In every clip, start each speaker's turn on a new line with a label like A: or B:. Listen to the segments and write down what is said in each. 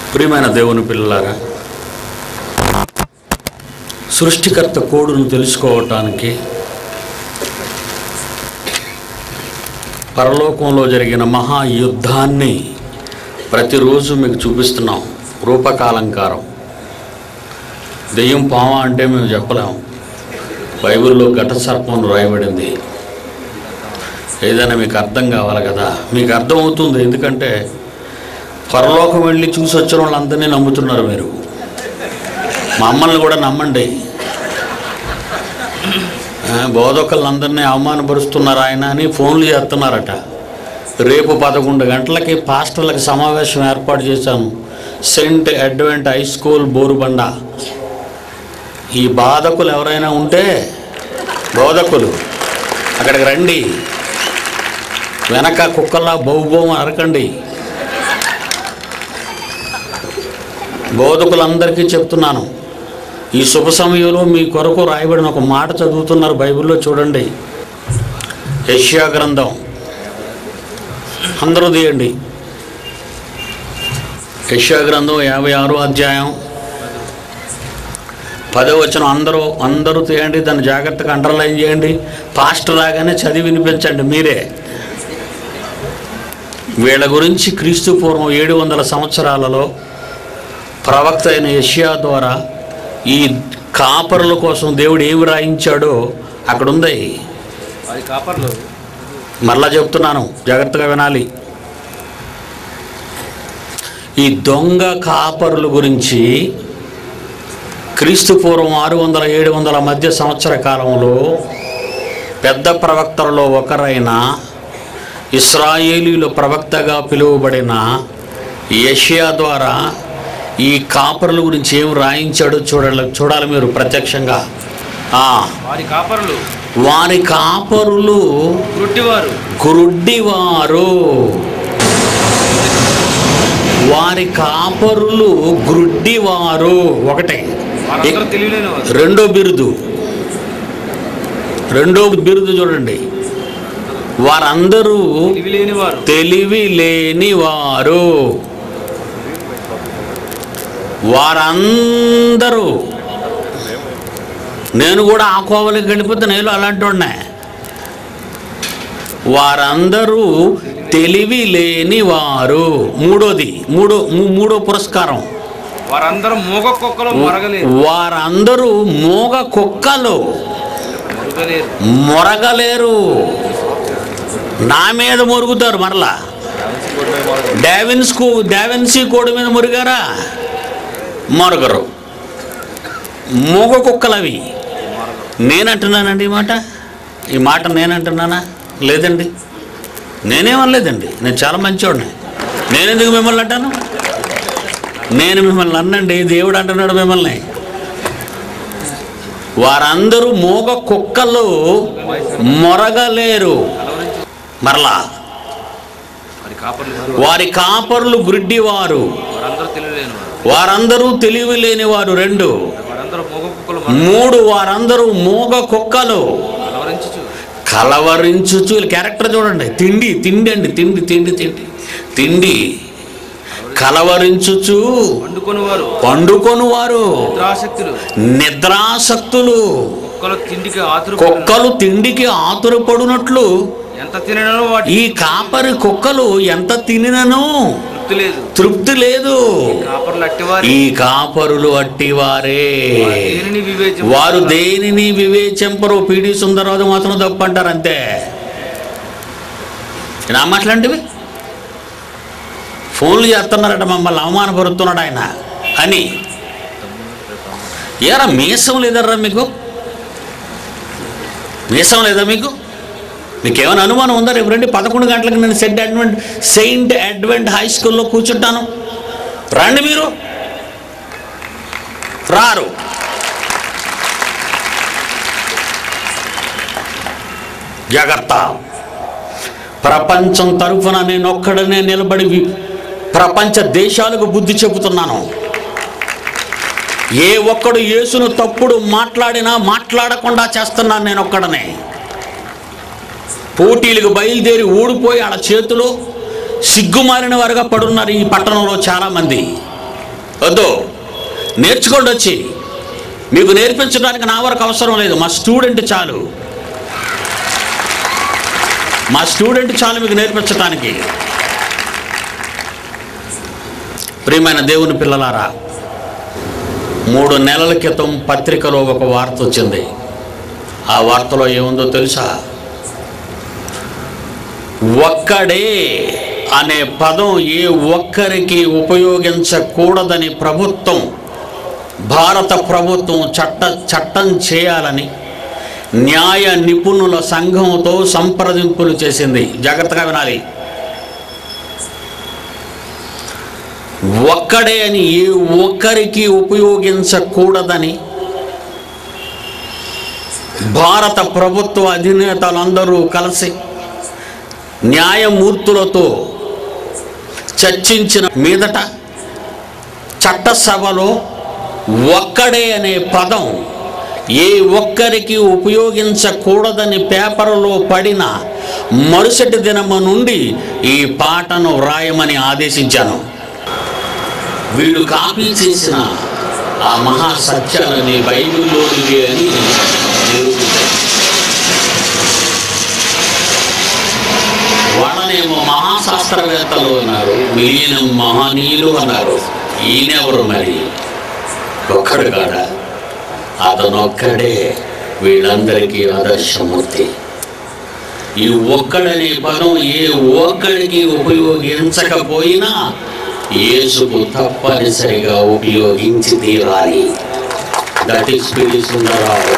A: ప్రియమైన దేవుని పిల్లలారా సృష్టికర్త కోడును తెలుసుకోవటానికి పరలోకంలో జరిగిన మహాయుద్ధాన్ని ప్రతిరోజు మీకు చూపిస్తున్నాం రూపకాలంకారం దెయ్యం పామ అంటే మేము చెప్పలేము బైబిల్లో ఘట సర్పం రాయబడింది ఏదైనా మీకు అర్థం కావాలి కదా మీకు అర్థం అవుతుంది ఎందుకంటే పరలోకం వెళ్ళి చూసి వచ్చిన వాళ్ళందరినీ నమ్ముతున్నారు మీరు మమ్మల్ని కూడా నమ్మండి ఆ, బోధకులందరినీ అవమానపరుస్తున్నారు ఆయన అని ఫోన్లు చేస్తున్నారట రేపు పదకొండు గంటలకి పాస్టర్లకు సమావేశం ఏర్పాటు చేశాను Saint Advent High School Borabanda ఈ బాధకులు ఎవరైనా ఉంటే బోధకులు అక్కడికి రండి వెనక కుక్కల్లా బహుభూమి అరకండి బోధకులందరికీ చెప్తున్నాను ఈ శుభ సమయంలో మీ కొరకు రాయబడిన ఒక మాట చదువుతున్నారు బైబిల్లో చూడండి యష్యా గ్రంథం అందరూ తీయండి యష్యా గ్రంథం యాభై ఆరో అధ్యాయం పదో వచ్చిన అందరూ అందరూ తీయండి దాన్ని జాగ్రత్తగా అండర్లైన్ చేయండి పాస్టర్ రాగానే చదివి వినిపించండి మీరే వీళ్ళ గురించి క్రీస్తు పూర్వం ఏడు వందల సంవత్సరాలలో ప్రవక్త అయిన యష్యా ద్వారా ఈ కాపరుల కోసం దేవుడు ఏమి రాయించాడో అక్కడ ఉంది
B: వారి కాపర్లు
A: మరలా చెప్తున్నాను జాగ్రత్తగా వినాలి ఈ దొంగ కాపరుల గురించి క్రీస్తు పూర్వం ఆరు వందల ఏడు వందల మధ్య సంవత్సర కాలంలో పెద్ద ప్రవక్తలలో ఒకరైన ఇస్రాయేలీల ప్రవక్తగా పిలువబడిన యషియా ద్వారా ఈ కాపరుల గురించి ఏం రాయించాడో చూడాలి చూడాలి మీరు ప్రత్యక్షంగా ఆ,
B: వారి కాపరులు
A: వారి కాపరులు
B: గుడ్డివారు
A: గ్రుడ్డివారు వారి కాపరులు గ్రుడ్డివారు ఒకటే
B: వారందరూ తెలియలేని వారు
A: రెండో బిరుదు రెండో బిరుదు చూడండి వారందరూ
B: తెలివి లేని వారు
A: తెలివి లేని వారు వారందరూ నేను కూడా ఆ కోవలికి వెళ్ళిపోతే నేను అలాంటి వాడినే వారందరూ తెలివి లేని వారు మూడోది మూడో మూ- మూడో పురస్కారం
B: వారందరూ మూగ కుక్కలు మరగలేరు
A: వారందరూ మూగ కుక్కలు
B: మరుగలేరు
A: మొరగలేరు నా మీద మురుగుతారు మరలా డావిన్స్కు డావిన్సీ కోడి మీద మురిగారా మొరగరు మూగ కుక్కలు అవి నేనంటున్నానండి ఈ మాట ఈ మాట నేనంటున్నానా లేదండి నేనేమనలేదండి నేను చాలా మంచివాడిని నేను ఎందుకు మిమ్మల్ని అంటాను నేను మిమ్మల్ని అన్నండి దేవుడు అంటున్నాడు మిమ్మల్ని వారందరూ మూగ కుక్కలు మొరగలేరు మరలా
B: వారి కాపర్లు
A: వారి కాపరులు గుడ్డివారు
B: వారందరూ తెలియలేని వారు
A: వారందరూ తెలివి లేని వారు రెండు
B: వారందరూ మూగ కుక్కలు
A: మూడు వారందరూ మూగ కుక్కలు
B: అలవరించు
A: కలవరించుచు వీళ్ళ క్యారెక్టర్ చూడండి తిండి తిండి అండి తిండి తిండి తిండి తిండి కలవరించుచు
B: వండుకొని వారు
A: పండుకొని వారు
B: నిద్రాసక్తులు
A: నిద్రాసక్తులు
B: కుక్కలు తిండికి ఆతురు
A: కుక్కలు తిండికి ఆతురపడునట్లు
B: ఎంత తినడో వాటి
A: ఈ కాపరి కుక్కలు ఎంత తినినను
B: తృప్తి లేదు
A: తృప్తి లేదు
B: కాపర్లు అట్టివారి
A: ఈ కాపరులు అట్టివారే
B: దేనిని వివేచన
A: వారు దేనిని వివేచింపరు పీడి సుందరరాజు మాత్రం తప్పు అంటారు అంతే నా మాట్లాంటివి ఫోన్లు చేస్తున్నారట మమ్మల్ని అవమానపరుస్తున్నాడు ఆయన అని ఏరా మీసం లేదర్రా మీకు మీసం లేదా మీకు మీకేమైనా అనుమానం ఉందా రేపు రండి పదకొండు గంటలకు నేను Saint Advent Saint Advent High స్కూల్లో కూర్చుంటాను రండి మీరు రారు జాగ్రత్త ప్రపంచం తరఫున నేను ఒక్కడనే నిలబడి వి- ప్రపంచ దేశాలకు బుద్ధి చెబుతున్నాను ఏ ఒక్కడు యేసును తప్పుడు మాట్లాడినా మాట్లాడకుండా చేస్తున్నాను నేను ఒక్కడనే పోటీలకు బయలుదేరి ఊడిపోయి ఆడ చేతిలో సిగ్గుమారిన వారుగా పడున్నారు ఈ పట్టణంలో చాలామంది వద్దు నేర్చుకోండి వచ్చి మీకు నేర్పించడానికి నా వరకు అవసరం లేదు మా స్టూడెంట్ చాలు మా స్టూడెంట్ చాలు మీకు నేర్పించడానికి ప్రియమైన దేవుని పిల్లలారా మూడు నెలల క్రితం పత్రికలో ఒక వార్త వచ్చింది ఆ వార్తలో ఏముందో తెలుసా ఒక్కడే అనే పదం ఏ ఒక్కరికి ఉపయోగించకూడదని ప్రభుత్వం భారత ప్రభుత్వం చట్ట చట్టం చేయాలని న్యాయ నిపుణుల సంఘంతో సంప్రదింపులు చేసింది జాగ్రత్తగా వినాలి ఒక్కడే అని ఏ ఒక్కరికి ఉపయోగించకూడదని భారత ప్రభుత్వ అధినేతలందరూ కలిసి న్యాయమూర్తులతో చర్చించిన మీదట చట్టసభలో ఒక్కడే అనే పదం ఏ ఒక్కరికి ఉపయోగించకూడదని పేపర్లో పడిన మరుసటి దినము నుండి ఈ పాటను వ్రాయమని ఆదేశించాను వీళ్ళు కాపీ చేసిన ఆ మహా సత్యాలని బైబిల్లోనివి అని నిరూపించారు వాళ్ళనేమో మహాశాస్త్రవేత్తలు అన్నారు మిలియన మహనీయులు అన్నారు ఈయనెవరు మరి ఒక్కడు కాడా అతనొక్కడే వీళ్ళందరికీ ఆదర్శమూర్తి ఈ ఒక్కడనే పదం ఏ ఒక్కడికి ఉపయోగించకపోయినా యేసుకు తప్పనిసరిగా ఉపయోగించి తీరాలి దట్ ఈస్ పిడి సుందరరావు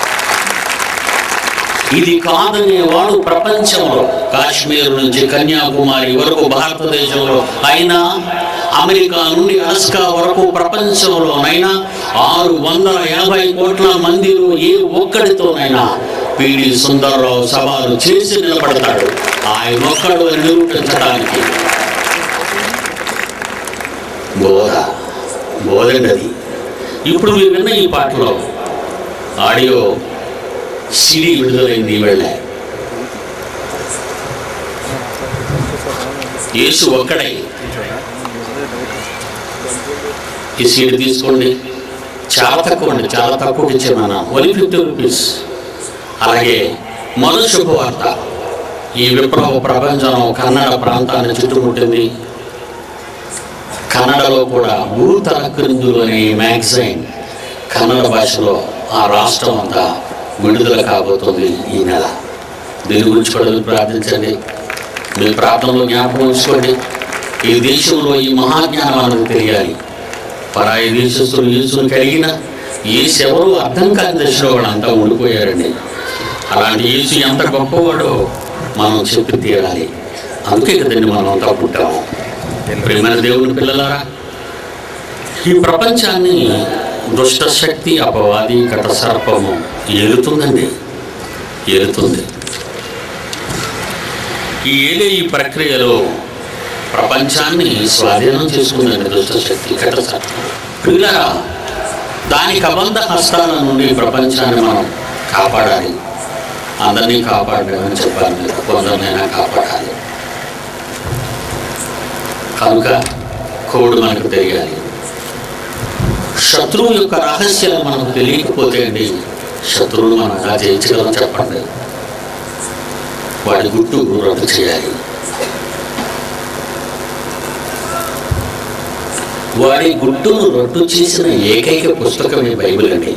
A: ఇది కాదనేవాడు ప్రపంచంలో కాశ్మీర్ నుంచి కన్యాకుమారి వరకు భారతదేశంలో అయినా అమెరికా నుండి అలస్కా వరకు ప్రపంచంలోనైనా ఆరు వందల యాభై కోట్ల మందిలో ఏ ఒక్కడితోనైనా పిడి సుందరరావు సవాలు చేసి నిలబడతాడు ఆయన ఒక్కడు అని నిరూపించడానికి బోధ బోధండి ఇప్పుడు మీరు విన్న ఈ పాటలో ఆడియో సిడి విడుదలైంది ఈ వేళ యేసు ఒక్కడై ఈ సీడ్ తీసుకోండి చాలా తక్కువ అండి చాలా తక్కువ ఇచ్చాను ఓన్లీ ఫిఫ్టీ రూపీస్ అలాగే మొదటి శుభవార్త ఈ విప్లవ ప్రపంచం కన్నడ ప్రాంతాన్ని చుట్టుముట్టింది కన్నడలో కూడా భూతల క్రిందులు అనే మ్యాగజైన్ కన్నడ భాషలో ఆ రాష్ట్రం అంతా విడుదల కాబోతుంది ఈ నెల దీని గురించి కూడా మీరు ప్రార్థించండి మీ ప్రార్థనలో జ్ఞాపకం ఉంచుకోండి ఈ దేశంలో ఈ మహాజ్ఞానం మనకు తెలియాలి పరాయి దేశస్తులు యేసును కలిగిన యేసు ఎవరు అర్థం కాని దశలో వాళ్ళంతా ఉండిపోయారండి అలాంటి యేసు ఎంత గొప్పవాడో మనం చెప్పి తీరాలి అందుకే కదండి మనం అంతా పుట్టాము ప్రేమైన దేవుని పిల్లలారా ఈ ప్రపంచాన్ని దుష్ట శక్తి అపవాది కట సర్పము ఏలుతుందండి ఏలుతుంది ఈ ఏలే ఈ ప్రక్రియలో ప్రపంచాన్ని స్వాధీనం చేసుకుందండి దుష్ట శక్తి కట సర్పం పిల్లరా దాని కబంధ హస్తాల నుండి ప్రపంచాన్ని మనం కాపాడాలి అందరినీ కాపాడమని చెప్పాలి మీరు కొందరినైనా కాపాడాలి కనుక కోడు మనకు తెలియాలి శత్రువు యొక్క రహస్యాలు మనకు తెలియకపోతే అండి శత్రువును మనం ఎలా జయించగలం చెప్పండి వాడి గుట్టు రద్దు చేయాలి వాడి గుట్టును రద్దు చేసిన ఏకైక పుస్తకమే బైబిల్ అండి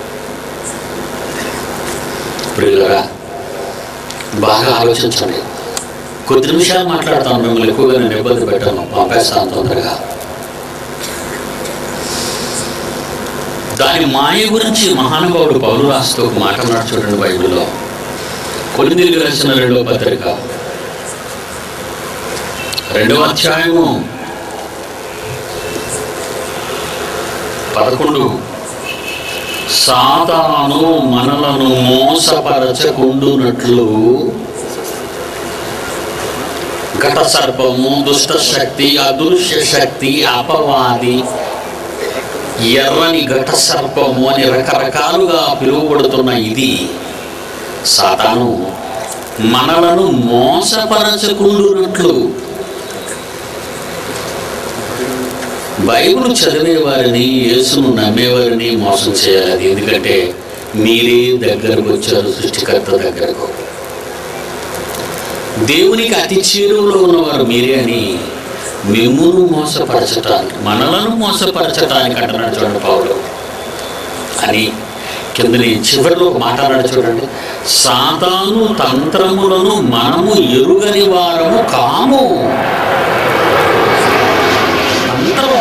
A: ప్రియులరా బాగా ఆలోచించండి కొద్ది నిమిషాలు మాట్లాడతాను మిమ్మల్ని ఎక్కువగా నేను ఇబ్బంది పెట్టాను పంపేస్తాను తొందరగా దాని మాయ గురించి మహానుభావుడు పౌరు రాస్తూ ఒక మాట అన్నాడు చూడండి బైబిల్లో కొలిందిరికి రాసిన రెండవ పత్రిక రెండవ అధ్యాయము పదకొండు సాతాను మనలను మోసపరచకుండునట్లు ఘట సర్పము దుష్ట శక్తి అదృశ్య శక్తి అపవాది ఎర్రని ఘట సర్పము అని రకరకాలుగా పిలువబడుతున్న ఇది సాతాను మనలను మోసపరచకుండునట్లు బైబిల్ చదివేవారిని యేసును నమ్మేవారిని మోసం చేయాలి అది ఎందుకంటే మీరే దగ్గరకు వచ్చారు సృష్టికర్త దగ్గరకు దేవునికి అతి చేరువలో ఉన్నవారు మీరే అని మిమ్మును మోసపరచటానికి మనలను మోసపరచటానికి అంటున్నాడు చూడండి పౌలు అని కిందని చివరిలో ఒక మాట అన్నాడు చూడండి సాతాను తంత్రములను మనము ఎరుగని వారము కాము తంత్రం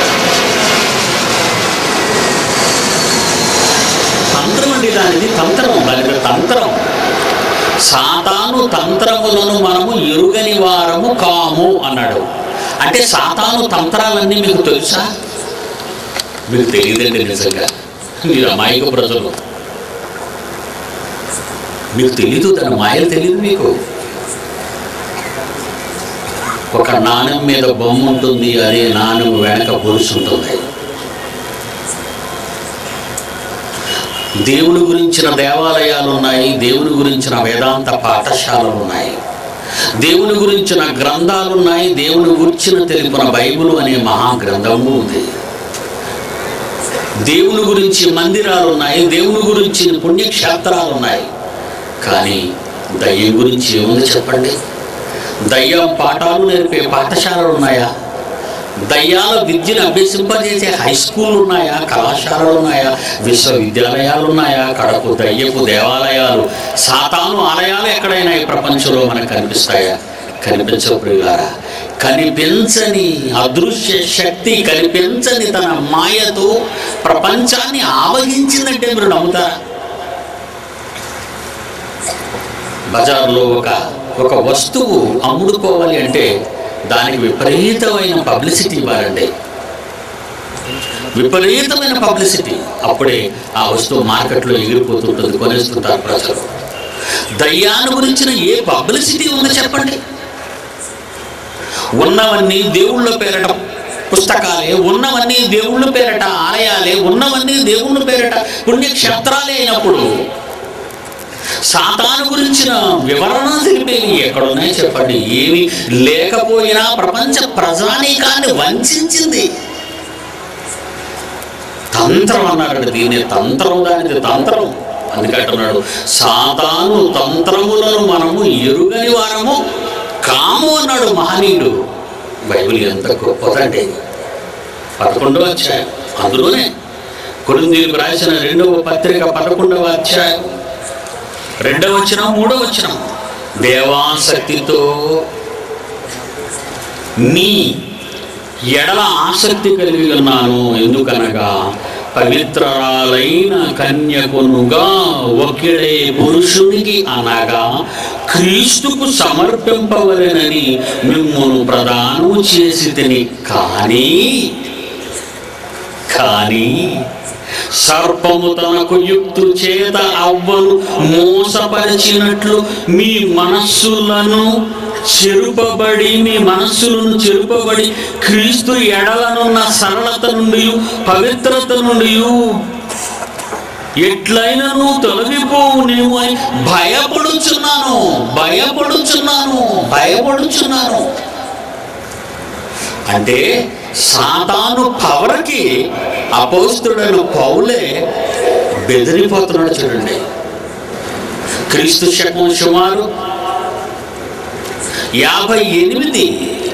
A: తంత్రం అండి దానిది తంత్రం దాని తంత్రం సాతాను తంత్రములను మనము ఎరుగని వారము కాము అన్నాడు అంటే సాతాను తంత్రాలన్నీ మీకు తెలుసా మీకు తెలియదండి నిజంగా మీరు అమాయక ప్రజలు మీకు తెలీదు తన మాయలు తెలియదు మీకు ఒక నాణెం మీద బొమ్మ ఉంటుంది అదే నాణెం వెనక గొలుసు ఉంటుంది దేవుని గురించిన దేవాలయాలు ఉన్నాయి దేవుని గురించిన వేదాంత పాఠశాలలు ఉన్నాయి దేవుని గురించిన గ్రంథాలు ఉన్నాయి దేవుని గురించిన తెలిపిన బైబిల్ అనే మహా గ్రంథము ఉంది దేవుని గురించి మందిరాలు ఉన్నాయి దేవుని గురించి పుణ్యక్షేత్రాలు ఉన్నాయి కానీ దయ్యం గురించి ఏముంది చెప్పండి దయ్యం పాఠాలు నేర్పే పాఠశాలలు ఉన్నాయా దయ్యాల విద్యను అభ్యసింపజేసే హై స్కూల్ ఉన్నాయా కళాశాలలు ఉన్నాయా విశ్వవిద్యాలయాలు ఉన్నాయా కడపు దయ్యపు దేవాలయాలు సాతాను ఆలయాలు ఎక్కడైనా ఈ ప్రపంచంలో మనకు కనిపిస్తాయా కనిపించవు ప్రియులారా కనిపించని అదృశ్య శక్తి కనిపించని తన మాయతో ప్రపంచాన్ని ఆవగించిందంటే మీరు నమ్ముతారా బజార్లో ఒక ఒక వస్తువు అమ్ముడుకోవాలి అంటే దానికి విపరీతమైన పబ్లిసిటీ ఇవ్వాలండి విపరీతమైన పబ్లిసిటీ అప్పుడే ఆ వస్తువు మార్కెట్లో ఎగిరిపోతుంటుంది కొనేస్తుంటారు ప్రజలు దయ్యాన్ని గురించిన ఏ పబ్లిసిటీ ఉందో చెప్పండి ఉన్నవన్నీ దేవుళ్ళ పేరట పుస్తకాలే ఉన్నవన్నీ దేవుళ్ళ పేరట ఆలయాలే ఉన్నవన్నీ దేవుళ్ళ పేరట పుణ్యక్షేత్రాలే అయినప్పుడు సాతాను గురించిన వివరణ తెలిపేవి ఎక్కడున్నాయి చెప్పండి ఏమి లేకపోయినా ప్రపంచ ప్రజానీకాన్ని వంచింది తంత్రం అన్నాడు దీన్ని తంత్రం దానిది తంత్రం అందుకంటున్నాడు సాతాను తంత్రములను మనము ఎరుగని వారము కాము అన్నాడు మహనీయుడు బైబిల్ ఎంత గొప్పదండి పదకొండవ అధ్యాయం అందులోనే కొరిందీలకు రాసిన రెండవ పత్రిక పదకొండవ అధ్యాయం రెండవ వచనం మూడవ వచనం దేవాసక్తితో నీ ఎడల ఆసక్తి కలిగి ఉన్నాను ఎందుకనగా పవిత్రరాలైన కన్యకునుగా ఒకిడే పురుషునికి అనగా క్రీస్తుకు సమర్పింపవలెనని మిమ్మును ప్రదానం చేసి తిని కానీ కానీ సర్పము తనకు యుక్తు చేత అవ్వను మోసపరిచినట్లు మీ మనస్సులను చెరుపబడి మీ మనస్సులను చెరుపబడి క్రీస్తు ఎడలనున్న సరళత నుండి పవిత్రత నుండి ఎట్లయినను తొలగిపోవునేమో అని భయపడుచున్నాను భయపడుచున్నాను భయపడుచున్నాను అంటే సాతాను పవర్కి అపోస్తుడైన పౌలే బెదిరిపోతున్నాడు చూడండి క్రీస్తు శకం సుమారు యాభై ఎనిమిది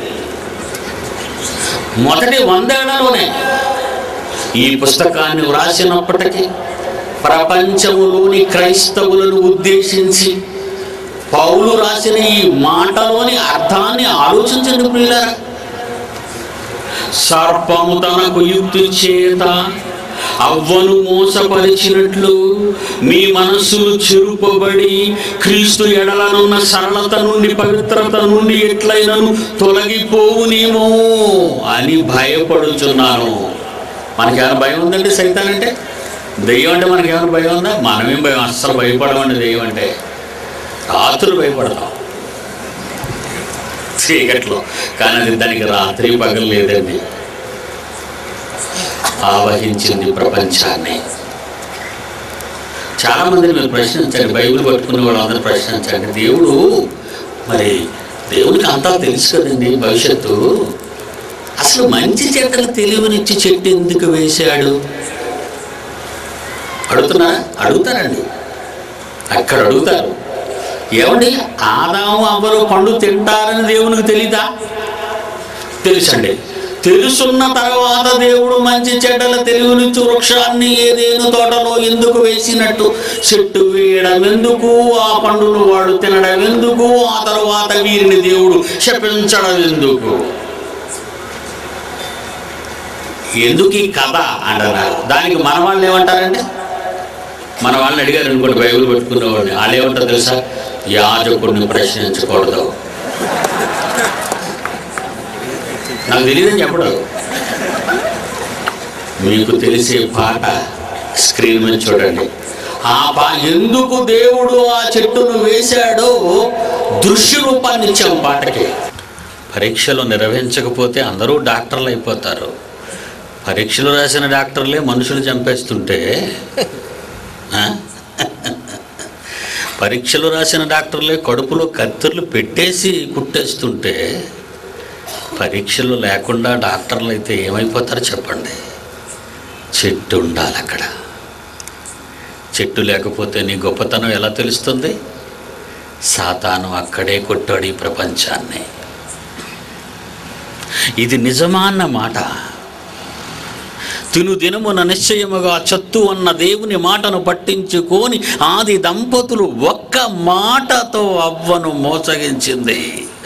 A: మొదటి వందేళ్లలోనే ఈ పుస్తకాన్ని వ్రాసినప్పటికీ ప్రపంచములోని క్రైస్తవులను ఉద్దేశించి పౌలు రాసిన ఈ మాటలోని అర్థాన్ని ఆలోచించండి ప్రియులారా సర్పము తనకు యుక్తి చేత అవ్వను మోసపరిచినట్లు మీ మనస్సులు చెరుపబడి క్రీస్తు ఎడలనున్న సరళత నుండి పవిత్రత నుండి ఎట్లయినను తొలగిపోవునేమో అని భయపడుచున్నాను మనకేమైనా భయం ఉందండి సైతాన్ అంటే దెయ్యం అంటే మనకేమైనా భయం ఉందా మనమేం భయం అస్సలు భయపడమండి దెయ్యం అంటే రాత్రులు భయపడతాం చీకట్లో కానీ అది దానికి రాత్రి పగలు లేదండి ఆవహించింది ప్రపంచాన్ని చాలా మందిని మీరు ప్రశ్నించండి బైబిల్ పట్టుకునే వాళ్ళందరూ ప్రశ్నించండి దేవుడు మరి దేవుడికి అంతా తెలుసు కదండి భవిష్యత్తు అసలు మంచి చెడ్డల తెలివినిచ్చి చెట్టు ఎందుకు వేశాడు అడుగుతున్నారా అడుగుతారండి అక్కడ అడుగుతారు ఏమండి ఆదాము అవ్వరు పండు తింటారని దేవునికి తెలీదా తెలుసండి తెలుసున్న తర్వాత దేవుడు మంచి చెడ్డల తెలివినిచ్చు వృక్షాన్ని ఏదేను తోటలో ఎందుకు వేసినట్టు చెట్టు వేయడం ఎందుకు ఆ పండును వాడు తినడం ఎందుకు ఆ తర్వాత వీరిని దేవుడు శపించడం ఎందుకు ఎందుకు ఈ కథ అంటున్నారు దానికి మన వాళ్ళు ఏమంటారండి మన వాళ్ళని అడిగారు అనుకోండి బైబిల్ పెట్టుకునేవాడిని వాళ్ళు ఏమంటారు తెలుసా యాజకుడిని ప్రశ్నించకూడదు నాకు తెలియదని చెప్పడు మీకు తెలిసే పాట స్క్రీన్ మీద చూడండి ఆ పా ఎందుకు దేవుడు ఆ చెట్టును వేశాడో దృశ్య రూపాన్ని ఇచ్చాం పాటకి పరీక్షలు నిర్వహించకపోతే అందరూ డాక్టర్లు అయిపోతారు పరీక్షలు రాసిన డాక్టర్లే మనుషులు చంపేస్తుంటే ఆ? పరీక్షలు రాసిన డాక్టర్లే కడుపులో కత్తుర్లు పెట్టేసి కుట్టేస్తుంటే పరీక్షలు లేకుండా డాక్టర్లు అయితే ఏమైపోతారో చెప్పండి చెట్టు ఉండాలి అక్కడ చెట్టు లేకపోతే నీ గొప్పతనం ఎలా తెలుస్తుంది సాతాను అక్కడే కొట్టాడు ఈ ప్రపంచాన్ని ఇది నిజమా అన్న మాట తిను దినమున నిశ్చయముగా చత్తు అన్న దేవుని మాటను పట్టించుకొని ఆది దంపతులు ఒక్క మాటతో అవ్వను మోసగించింది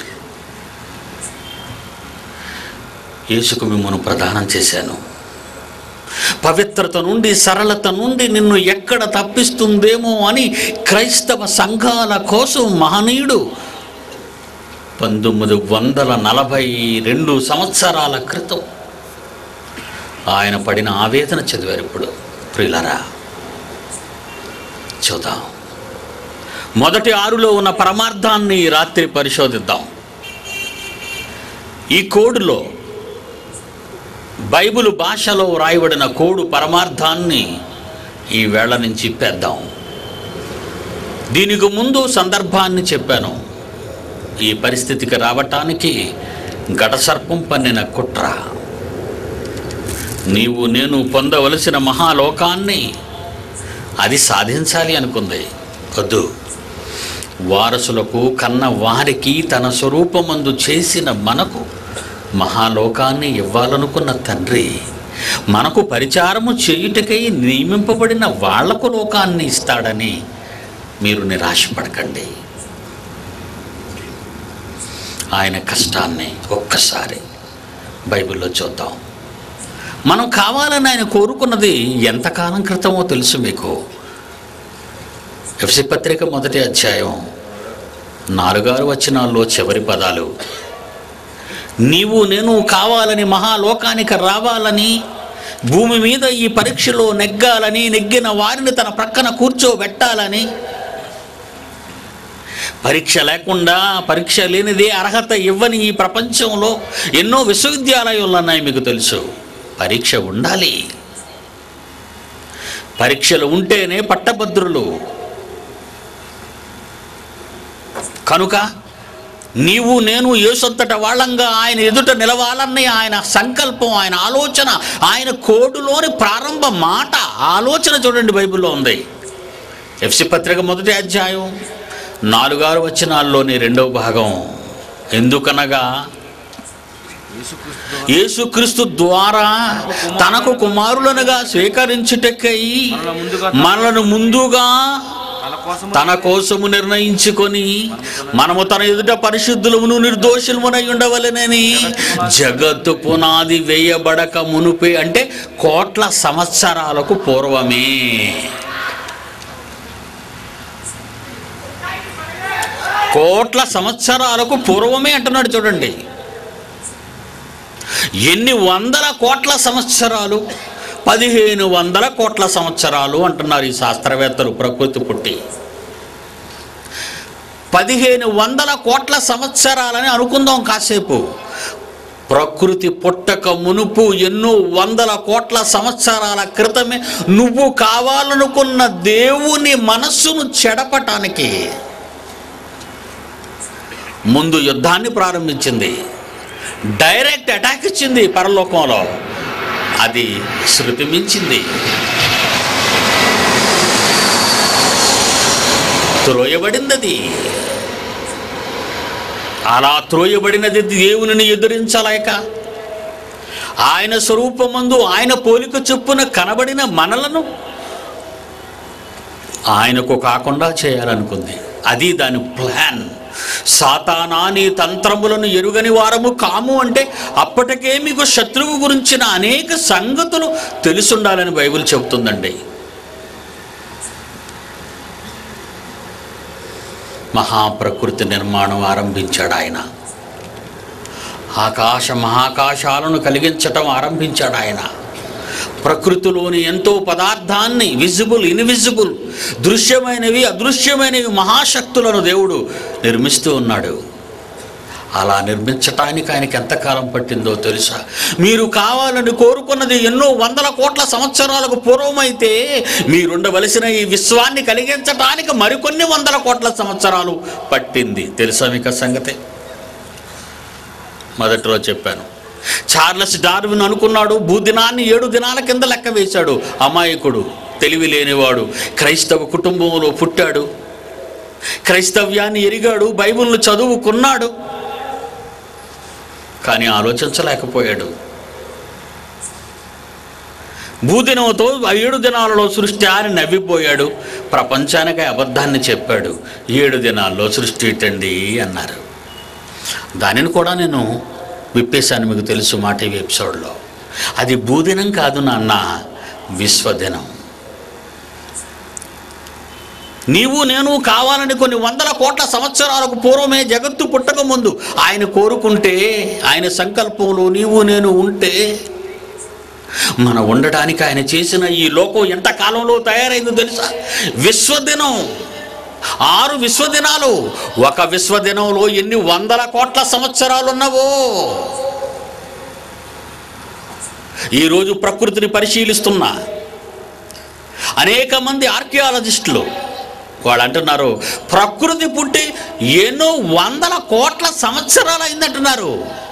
A: యేసుకు మిమ్మల్ని ప్రదానం చేశాను పవిత్రత నుండి సరళత నుండి నిన్ను ఎక్కడ తప్పిస్తుందేమో అని క్రైస్తవ సంఘాల కోసం మహనీయుడు పంతొమ్మిది వందల నలభై రెండు సంవత్సరాల క్రితం ఆయన పడిన ఆవేదన చదివారు ఇప్పుడు ప్రియులరా చూద్దాం మొదటి ఆరులో ఉన్న పరమార్థాన్ని ఈ రాత్రి పరిశోధిద్దాం ఈ కోడులో బైబిల్ భాషలో వ్రాయబడిన కోడు పరమార్థాన్ని ఈ వేళ నుంచి పెద్దాం దీనికి ముందు సందర్భాన్ని చెప్పాను ఈ పరిస్థితికి రావటానికి ఘటసర్పం పన్నిన కుట్ర నీవు నేను పొందవలసిన మహాలోకాన్ని అది సాధించాలి అనుకుంది వద్దు వారసులకు కన్న వారికి తన స్వరూపమందు చేసిన మనకు మహాలోకాన్ని ఇవ్వాలనుకున్న తండ్రి మనకు పరిచారము చేయుటకై నియమింపబడిన వాళ్లకు లోకాన్ని ఇస్తాడని మీరు నిరాశపడకండి ఆయన కష్టాన్ని ఒక్కసారి బైబిల్లో చూద్దాం మనం కావాలని ఆయన కోరుకున్నది ఎంతకాలం క్రితమో తెలుసు మీకు ఎఫ్సి పత్రిక మొదటి అధ్యాయం నాలుగారు వచనాల్లో చివరి పదాలు నీవు నేను కావాలని మహాలోకానికి రావాలని భూమి మీద ఈ పరీక్షలో నెగ్గాలని నెగ్గిన వారిని తన ప్రక్కన కూర్చోబెట్టాలని పరీక్ష లేకుండా పరీక్ష లేనిదే అర్హత ఇవ్వని ఈ ప్రపంచంలో ఎన్నో విశ్వవిద్యాలయాలు ఉన్నాయి మీకు తెలుసు పరీక్ష ఉండాలి పరీక్షలు ఉంటేనే పట్టభద్రులు కనుక నీవు నేను యేసొత్తట వాళ్ళంగా ఆయన ఎదుట నిలవాలని ఆయన సంకల్పం ఆయన ఆలోచన ఆయన కోడులోని ప్రారంభ మాట ఆలోచన చూడండి బైబిల్లో ఉంది ఎఫ్సి పత్రిక మొదటి అధ్యాయం నాలుగారు వచనాల్లోని రెండవ భాగం ఎందుకనగా యేసుక్రీస్తు ద్వారా తనకు కుమారులనుగా స్వీకరించుటకై మనలను ముందుగా
B: తన కోసం
A: తన కోసము నిర్ణయించుకొని మనము తన ఎదుట పరిశుద్ధులమును నిర్దోషులమునై ఉండవలెనని జగత్తు పునాది వేయబడక మునుపే అంటే కోట్ల సంవత్సరాలకు పూర్వమే కోట్ల సంవత్సరాలకు పూర్వమే అంటున్నాడు చూడండి ఎన్ని వందల కోట్ల సంవత్సరాలు పదిహేను వందల కోట్ల సంవత్సరాలు అంటున్నారు ఈ శాస్త్రవేత్తలు ప్రకృతి పుట్టి పదిహేను వందల కోట్ల సంవత్సరాలని అనుకుందాం కాసేపు ప్రకృతి పుట్టక మునుపు ఎన్నో వందల కోట్ల సంవత్సరాల క్రితమే నువ్వు కావాలనుకున్న దేవుని మనస్సును చెడపటానికి ముందు యుద్ధాన్ని ప్రారంభించింది డైరెక్ట్ అటాక్ ఇచ్చింది పరలోకంలో అది శృతి మించింది త్రోయబడింది అది అలా త్రోయబడినది దేవునిని ఎదురించలేక ఆయన స్వరూపమందు ఆయన పోలిక చొప్పున కనబడిన మనలను ఆయనకు కాకుండా చేయాలనుకుంది అది దాని ప్లాన్ సాతానా నీ తంత్రములను ఎరుగని వారము కాము అంటే అప్పటికే మీకు శత్రువు గురించిన అనేక సంగతులు తెలుసుండాలని బైబిల్ చెబుతుందండి మహాప్రకృతి నిర్మాణం ఆరంభించాడు ఆయన ఆకాశ మహాకాశాలను కలిగించటం ఆరంభించాడు ఆయన ప్రకృతిలోని ఎంతో పదార్థాన్ని విజిబుల్ ఇన్విజిబుల్ దృశ్యమైనవి అదృశ్యమైనవి మహాశక్తులను దేవుడు నిర్మిస్తూ ఉన్నాడు అలా నిర్మించటానికి ఆయనకి ఎంతకాలం పట్టిందో తెలుసా మీరు కావాలని కోరుకున్నది ఎన్నో వందల కోట్ల సంవత్సరాలకు పూర్వమైతే మీరుండవలసిన ఈ విశ్వాన్ని కలిగించటానికి మరికొన్ని వందల కోట్ల సంవత్సరాలు పట్టింది తెలుసా మీకు ఆ సంగతి మొదటిలో చెప్పాను చార్లెస్ డార్విన్ అనుకున్నాడు భూదినాన్ని ఏడు దినాల కింద లెక్క వేశాడు అమాయకుడు తెలివి లేనివాడు క్రైస్తవ కుటుంబంలో పుట్టాడు క్రైస్తవ్యాన్ని ఎరిగాడు బైబిల్ను చదువుకున్నాడు కానీ ఆలోచించలేకపోయాడు భూదినంతో ఏడు దినాలలో సృష్టి అని నవ్విపోయాడు ప్రపంచానికి అబద్ధాన్ని చెప్పాడు ఏడు దినాల్లో సృష్టి ఇటండి అన్నారు దానిని కూడా నేను విప్పేశాను మీకు తెలుసు మా టీవీ ఎపిసోడ్లో అది భూదినం కాదు నాన్న విశ్వదినం నీవు నేను కావాలని కొన్ని వందల కోట్ల సంవత్సరాలకు పూర్వమే జగత్తు పుట్టక ముందు ఆయన కోరుకుంటే ఆయన సంకల్పంలో నీవు నేను ఉంటే మన ఉండటానికి ఆయన చేసిన ఈ లోకం ఎంత కాలంలో తయారైందో తెలుసా విశ్వదినం ఆరు విశ్వదినాలు ఒక విశ్వదినంలో ఎన్ని వందల కోట్ల సంవత్సరాలు ఉన్నవో ఈరోజు ప్రకృతిని పరిశీలిస్తున్నా అనేక మంది ఆర్కియాలజిస్టులు వాళ్ళు అంటున్నారు ప్రకృతి పుట్టి ఎన్నో వందల కోట్ల సంవత్సరాలు అయిందంటున్నారు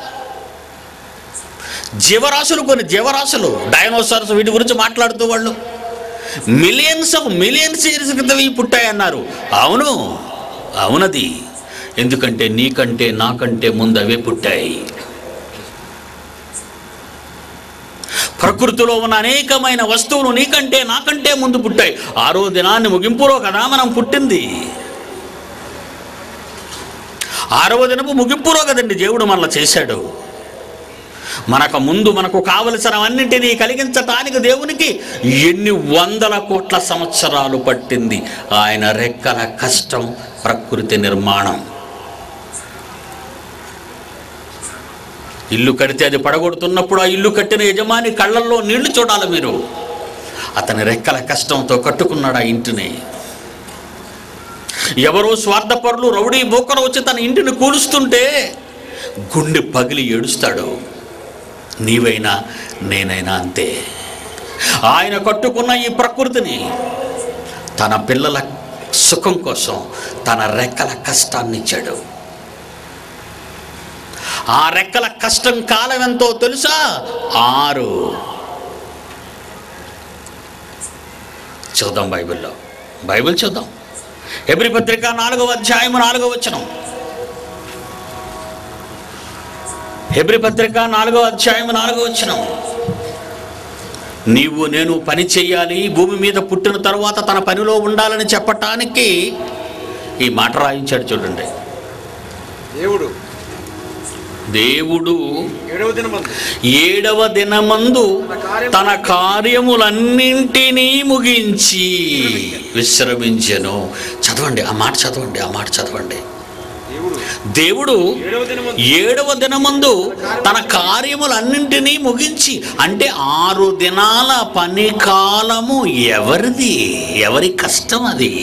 A: జీవరాశులు కొన్ని జీవరాశులు డైనోసార్స్ వీటి గురించి మాట్లాడుతూ వాళ్ళు మిలియన్స్ ఆఫ్ మిలియన్స్ ఇయర్స్ క్రితం ఇవి పుట్టాయన్నారు అవును అవునది ఎందుకంటే నీకంటే నాకంటే ముందు అవే పుట్టాయి ప్రకృతిలో ఉన్న అనేకమైన వస్తువులు నీకంటే నాకంటే ముందు పుట్టాయి ఆరో దినాన్ని ముగింపులో కదా మనం పుట్టింది ఆరవ దినపు ముగింపులో కదండి దేవుడు మనల్ని చేశాడు మనకు ముందు మనకు కావలసినవన్నింటినీ కలిగించటానికి దేవునికి ఎన్ని వందల కోట్ల సంవత్సరాలు పట్టింది ఆయన రెక్కల కష్టం ప్రకృతి నిర్మాణం ఇల్లు కడితే అది పడగొడుతున్నప్పుడు ఆ ఇల్లు కట్టిన యజమాని కళ్ళల్లో నీళ్లు చూడాలి మీరు అతని రెక్కల కష్టంతో కట్టుకున్నాడు ఆ ఇంటిని ఎవరో స్వార్థపరులు రౌడీ బోకరు వచ్చి తన ఇంటిని కూలుస్తుంటే గుండె పగిలి ఏడుస్తాడు నీవైనా నేనైనా అంతే ఆయన కట్టుకున్న ఈ ప్రకృతిని తన పిల్లల సుఖం కోసం తన రెక్కల కష్టాన్ని ఇచ్చాడు ఆ రెక్కల కష్టం కాలం ఎంతో తెలుసా ఆరు చూద్దాం బైబిల్లో బైబిల్ చూద్దాం ఎబ్రి పత్రిక నాలుగవ అధ్యాయం నాలుగవ వచనం హెబ్రి పత్రిక నాలుగో అధ్యాయం నాలుగో వచనం నీవు నేను పని చెయ్యాలి భూమి మీద పుట్టిన తరువాత తన పనిలో ఉండాలని చెప్పటానికి ఈ మాట రాయించాడు చూడండి
B: దేవుడు
A: దేవుడు
B: ఏడవ దినమందు
A: ఏడవ దినమందు తన కార్యములన్నింటినీ ముగించి విశ్రమించెను చదవండి ఆ మాట చదవండి ఆ మాట చదవండి
B: దేవుడు
A: దేవుడు
B: ఏడవ దినమందు
A: ఏడవ దినమందు తన కార్యములన్నింటినీ ముగించి అంటే ఆరు దినాల పని కాలము ఎవరిది ఎవరి కష్టం అది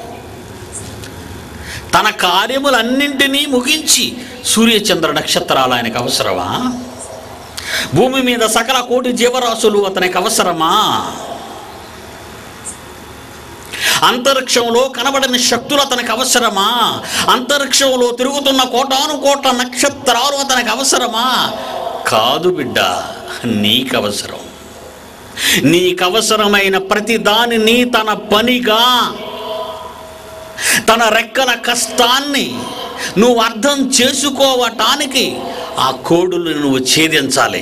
A: తన కార్యములన్నింటినీ ముగించి సూర్యచంద్ర నక్షత్రాలు ఆయనకు అవసరమా భూమి మీద సకల కోటి జీవరాశులు అతనికి అవసరమా అంతరిక్షంలో కనబడని శక్తులు అతనికి అవసరమా అంతరిక్షంలో తిరుగుతున్న కోటాను కోట్ల నక్షత్రాలు అతనికి అవసరమా కాదు బిడ్డ నీకు అవసరం నీకు అవసరమైన ప్రతి దానిని తన పనిగా తన రెక్కల కష్టాన్ని నువ్వు అర్థం చేసుకోవటానికి ఆ కోడులు నువ్వు ఛేదించాలి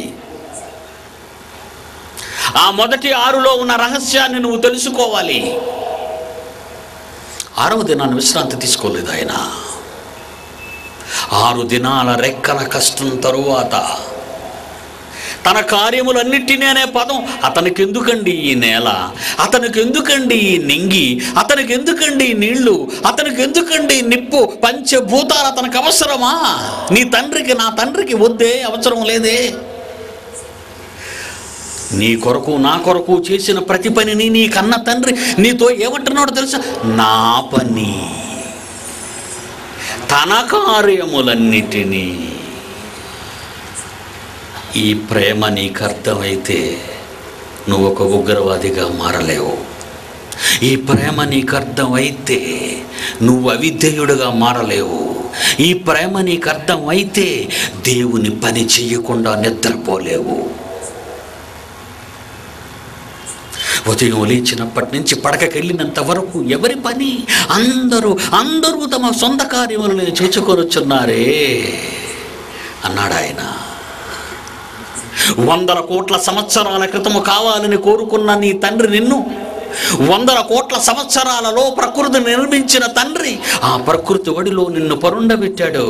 A: ఆ మొదటి ఆరులో ఉన్న రహస్యాన్ని నువ్వు తెలుసుకోవాలి ఆరవ దినాన్ని విశ్రాంతి తీసుకోలేదు ఆయన ఆరు దినాల రెక్కల కష్టం తరువాత తన కార్యములన్నిటినీ అనే పదం అతనికి ఎందుకండి ఈ నేల అతనికి ఎందుకండి ఈ నింగి అతనికి ఎందుకండి ఈ నీళ్లు అతనికి ఎందుకండి ఈ నిప్పు పంచభూతాలు అతనికి అవసరమా నీ తండ్రికి నా తండ్రికి వద్దే అవసరం లేదే నీ కొరకు నా కొరకు చేసిన ప్రతి పనిని నీ కన్న తండ్రి నీతో ఏమంటున్నాడో తెలుసా నా పని తన కార్యములన్నిటినీ ఈ ప్రేమ నీకు అర్థమైతే నువ్వు ఒక ఉగ్రవాదిగా మారలేవు ఈ ప్రేమ నీకు అర్థమైతే నువ్వు అవిధేయుడుగా మారలేవు ఈ ప్రేమ నీకు అర్థమైతే దేవుని పని చెయ్యకుండా నిద్రపోలేవు ఉదయం లేచినప్పటి నుంచి పడకకెళ్ళినంత వరకు ఎవరి పని అందరూ అందరూ తమ సొంత కార్యములను చేసుకొనొచ్చున్నారే అన్నాడు ఆయన వందల కోట్ల సంవత్సరాల క్రితము కావాలని కోరుకున్న నీ తండ్రి నిన్ను వందల కోట్ల సంవత్సరాలలో ప్రకృతి నిర్మించిన తండ్రి ఆ ప్రకృతి ఒడిలో నిన్ను పరుండబెట్టాడు